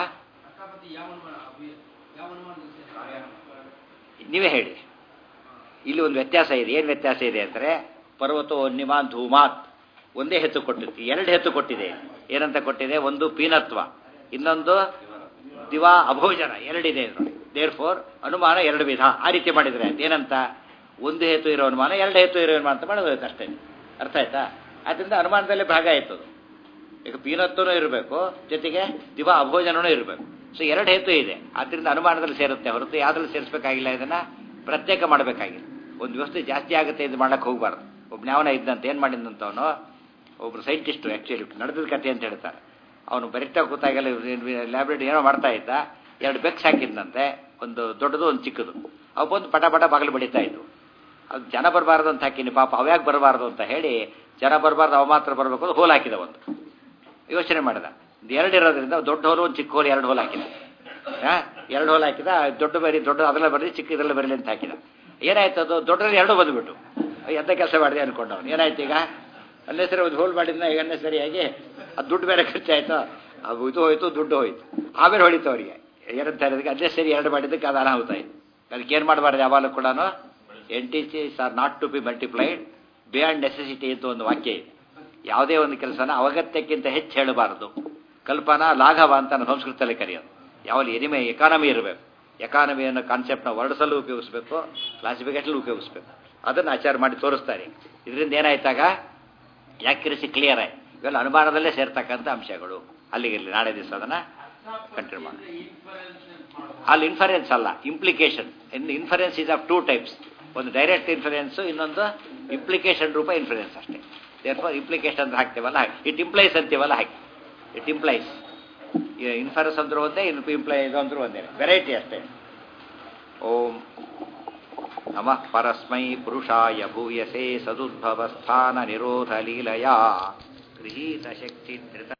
ನೀವೇ ಹೇಳಿ ಇಲ್ಲಿ ಒಂದು ವ್ಯತ್ಯಾಸ ಇದೆ ಏನು ವ್ಯತ್ಯಾಸ ಇದೆ ಅಂದರೆ ಪರ್ವತೋ ನಿಮಾನ್ ಧೂಮಾತ್ ಒಂದೇ ಹೆತ್ತು ಕೊಟ್ಟಿತ್ತು ಎರಡು ಹೆತ್ತು ಕೊಟ್ಟಿದೆ ಏನಂತ ಕೊಟ್ಟಿದೆ ಒಂದು ಪೀನತ್ವ ಇನ್ನೊಂದು ದಿವಾ ಅಭೋಜನ ಎರಡಿದೆ ದೇರ್ ಫೋರ್ ಅನುಮಾನ ಎರಡು ವಿಧ ಆ ರೀತಿ ಮಾಡಿದರೆ ಏನಂತ ಒಂದು ಹೇತು ಇರೋ ಅನುಮಾನ ಎರಡು ಹೇತು ಇರೋ ಅನುಮಾನ ಅಂತ ಮಾಡೋದು ಅಷ್ಟೇ ಅರ್ಥ ಆಯ್ತಾ ಅದರಿಂದ ಅನುಮಾನದಲ್ಲಿ ಭಾಗ ಆಯ್ತು ಅದು ಈಗ ಪೀನತ್ವನೂ ಇರಬೇಕು ಜೊತೆಗೆ ದಿವಾ ಅಭೋಜನನೂ ಇರಬೇಕು ಸೊ ಎರಡು ಹೇತು ಇದೆ ಆದ್ದರಿಂದ ಅನುಮಾನದಲ್ಲಿ ಸೇರುತ್ತೆ ಹೊರತು ಯಾವ್ದ್ರಲ್ಲಿ ಸೇರಿಸಬೇಕಾಗಿಲ್ಲ ಇದನ್ನ ಪ್ರತ್ಯೇಕ ಮಾಡಬೇಕಾಗಿಲ್ಲ ಒಂದು ವ್ಯವಸ್ಥೆ ಜಾಸ್ತಿ ಆಗುತ್ತೆ ಇದು ಮಾಡಕ್ಕೆ ಹೋಗಬಾರ್ದು ಒಬ್ಬ ನ್ಯಾವನ ಇದ್ದಂತ ಏನು ಮಾಡಿದಂತ ಅವನು ಒಬ್ರು ಸೈಂಟಿಸ್ಟು ಆ್ಯಕ್ಚುಲಿ ನಡೆದ ಕತೆ ಅಂತ ಹೇಳ್ತಾರೆ ಅವನು ಬರಿತಾ ಕೂತಾಗೆಲ್ಲ ಲ್ಯಾಬ್ರೇಟರಿ ಏನೋ ಮಾಡ್ತಾ ಇದ್ದ ಎರಡು ಬೆಕ್ಸ್ ಹಾಕಿದ್ನಂತೆ ಒಂದು ದೊಡ್ಡದು ಒಂದು ಚಿಕ್ಕದು ಅವು ಬಂದು ಪಟ ಪಟ ಬಾಗಿಲು ಬಡಿತಾ ಇದ್ವು ಅದು ಜನ ಬರಬಾರ್ದು ಅಂತ ಹಾಕಿನಿ ಪಾಪ ಅವ್ಯಾಕೆ ಬರಬಾರ್ದು ಅಂತ ಹೇಳಿ ಜನ ಬರಬಾರ್ದು ಅವ ಮಾತ್ರ ಬರಬೇಕು ಅಂತ ಹೋಲ್ ಹಾಕಿದ ಒಂದು ಯೋಚನೆ ಮಾಡಿದ ಎರಡು ಇರೋದ್ರಿಂದ ದೊಡ್ಡ ಹೋಲು ಒಂದು ಚಿಕ್ಕ ಹೋಲು ಎರಡು ಹೋಲ್ ಹಾಕಿದ ಎರಡು ಹೋಲ್ ಹಾಕಿದ ದೊಡ್ಡ ಬರಿ ದೊಡ್ಡ ಅದೆಲ್ಲ ಬರಲಿ ಚಿಕ್ಕ ಇದೆಲ್ಲ ಬರಲಿ ಅಂತ ಹಾಕಿದ ಏನಾಯ್ತು ಅದು ದೊಡ್ಡದಲ್ಲಿ ಎರಡು ಬಂದುಬಿಟ್ಟು ಎಂತ ಕೆಲಸ ಮಾಡಿದೆ ಅನ್ಕೊಂಡು ಅವನು ಏನಾಯ್ತು ಈಗ ಅಲ್ಲೇ ಸರಿ ಒಂದು ಹೋಲ್ ಮಾಡಿದ್ನ ಈಗ ಅನ್ನೇ ಸರಿಯಾಗಿ ಅದು ದುಡ್ಡು ಬೇರೆ ಖರ್ಚಾಯ್ತು ಅದು ಇದು ಹೋಯ್ತು ದುಡ್ಡು ಹೋಯ್ತು ಆಮೇಲೆ ಹೊಳಿತು ಅವರಿಗೆ ಏನಂತ ಹೇಳಿದಕ್ಕೆ ಅದೇ ಸರಿ ಎರಡು ಮಾಡಿದ್ದಕ್ಕೆ ಅದು ಅನಾಹುತ ಆಯ್ತು ಅದಕ್ಕೆ ಏನು ಮಾಡಬಾರ್ದು ಯಾವಾಗಲೂ ಕೂಡ entities are not to be multiplied beyond necessity ಅಂತ ಒಂದು ವಾಕ್ಯ ಇದೆ ಯಾವುದೇ ಒಂದು ಕೆಲಸನ ಅವಗತ್ಯಕ್ಕಿಂತ ಹೆಚ್ಚು ಹೇಳಬಾರದು ಕಲ್ಪನಾ ಲಾಘವ ಅಂತ ನಾವು ಸಂಸ್ಕೃತದಲ್ಲಿ ಕರೆಯೋದು ಯಾವಲ್ಲಿ ಎನಿಮೆ ಎಕಾನಮಿ ಇರಬೇಕು ಎಕಾನಮಿ ಅನ್ನೋ ಕಾನ್ಸೆಪ್ಟ್ನ ವರ್ಡ್ಸಲ್ಲೂ ಉಪಯೋಗಿಸ್ಬೇಕು ಕ್ಲಾಸಿಫಿಕೇಷನ್ ಉಪಯೋಗಿಸ್ಬೇಕು ಅದನ್ನು ಆಚಾರ ಮಾಡಿ ತೋರಿಸ್ತಾರೆ ಇದರಿಂದ ಏನಾಯ್ತಾಗ ಯಾಕ್ಯುರಸಿ ಕ್ಲಿಯರ್ ಆಯ್ತು ಇವೆಲ್ಲ ಅನುಮಾನದಲ್ಲೇ ಸೇರ್ತಕ್ಕಂಥ ಅಂಶಗಳು ಅಲ್ಲಿಗಿರಲಿ ನಾಳೆ ದಿವಸ ಅದನ್ನು ಕಂಟಿನ್ಯೂ ಮಾಡಿ ಅಲ್ಲಿ ಇನ್ಫರೆನ್ಸ್ ಅಲ್ಲ implication inference is of two types ಒಂದು ಡೈರೆಕ್ಟ್ ಇನ್ಫರೆನ್ಸು ಇನ್ನೊಂದು ಇಂಪ್ಲಿಕೇಶನ್ ರೂಪ ಇನ್ಫರೆನ್ಸ್ ಅಷ್ಟೇ ದೇರ್ಫೋರ್ ಇಂಪ್ಲಿಕೇಶನ್ ಅಂತ ಹಾಕ್ತೇವಲ್ಲ ಹಾಕಿ ಇಟ್ ಇಂಪ್ಲೈಸ್ ಅಂತೀವಲ್ಲ ಹಾಕಿ ಇಟ್ ಇಂಪ್ಲೈಸ್ ಇನ್ಫರೆನ್ಸ್ ಅಂದ್ರೂ ಒಂದೇ ಇನ್ ಇಂಪ್ಲೈ ಇದು ಅಂದ್ರೂ ಒಂದೇ ವೆರೈಟಿ ಅಷ್ಟೇ ಓಂ ನಮಃ ಪರಸ್ಮೈ ಪುರುಷಾಯ ಭೂಯಸೆ ಸದುದ್ಭವ ಸ್ಥಾನ ನಿರೋಧ ಲೀಲಯಾ ಗೃಹೀತ ಶಕ್ತಿ ಧೃತ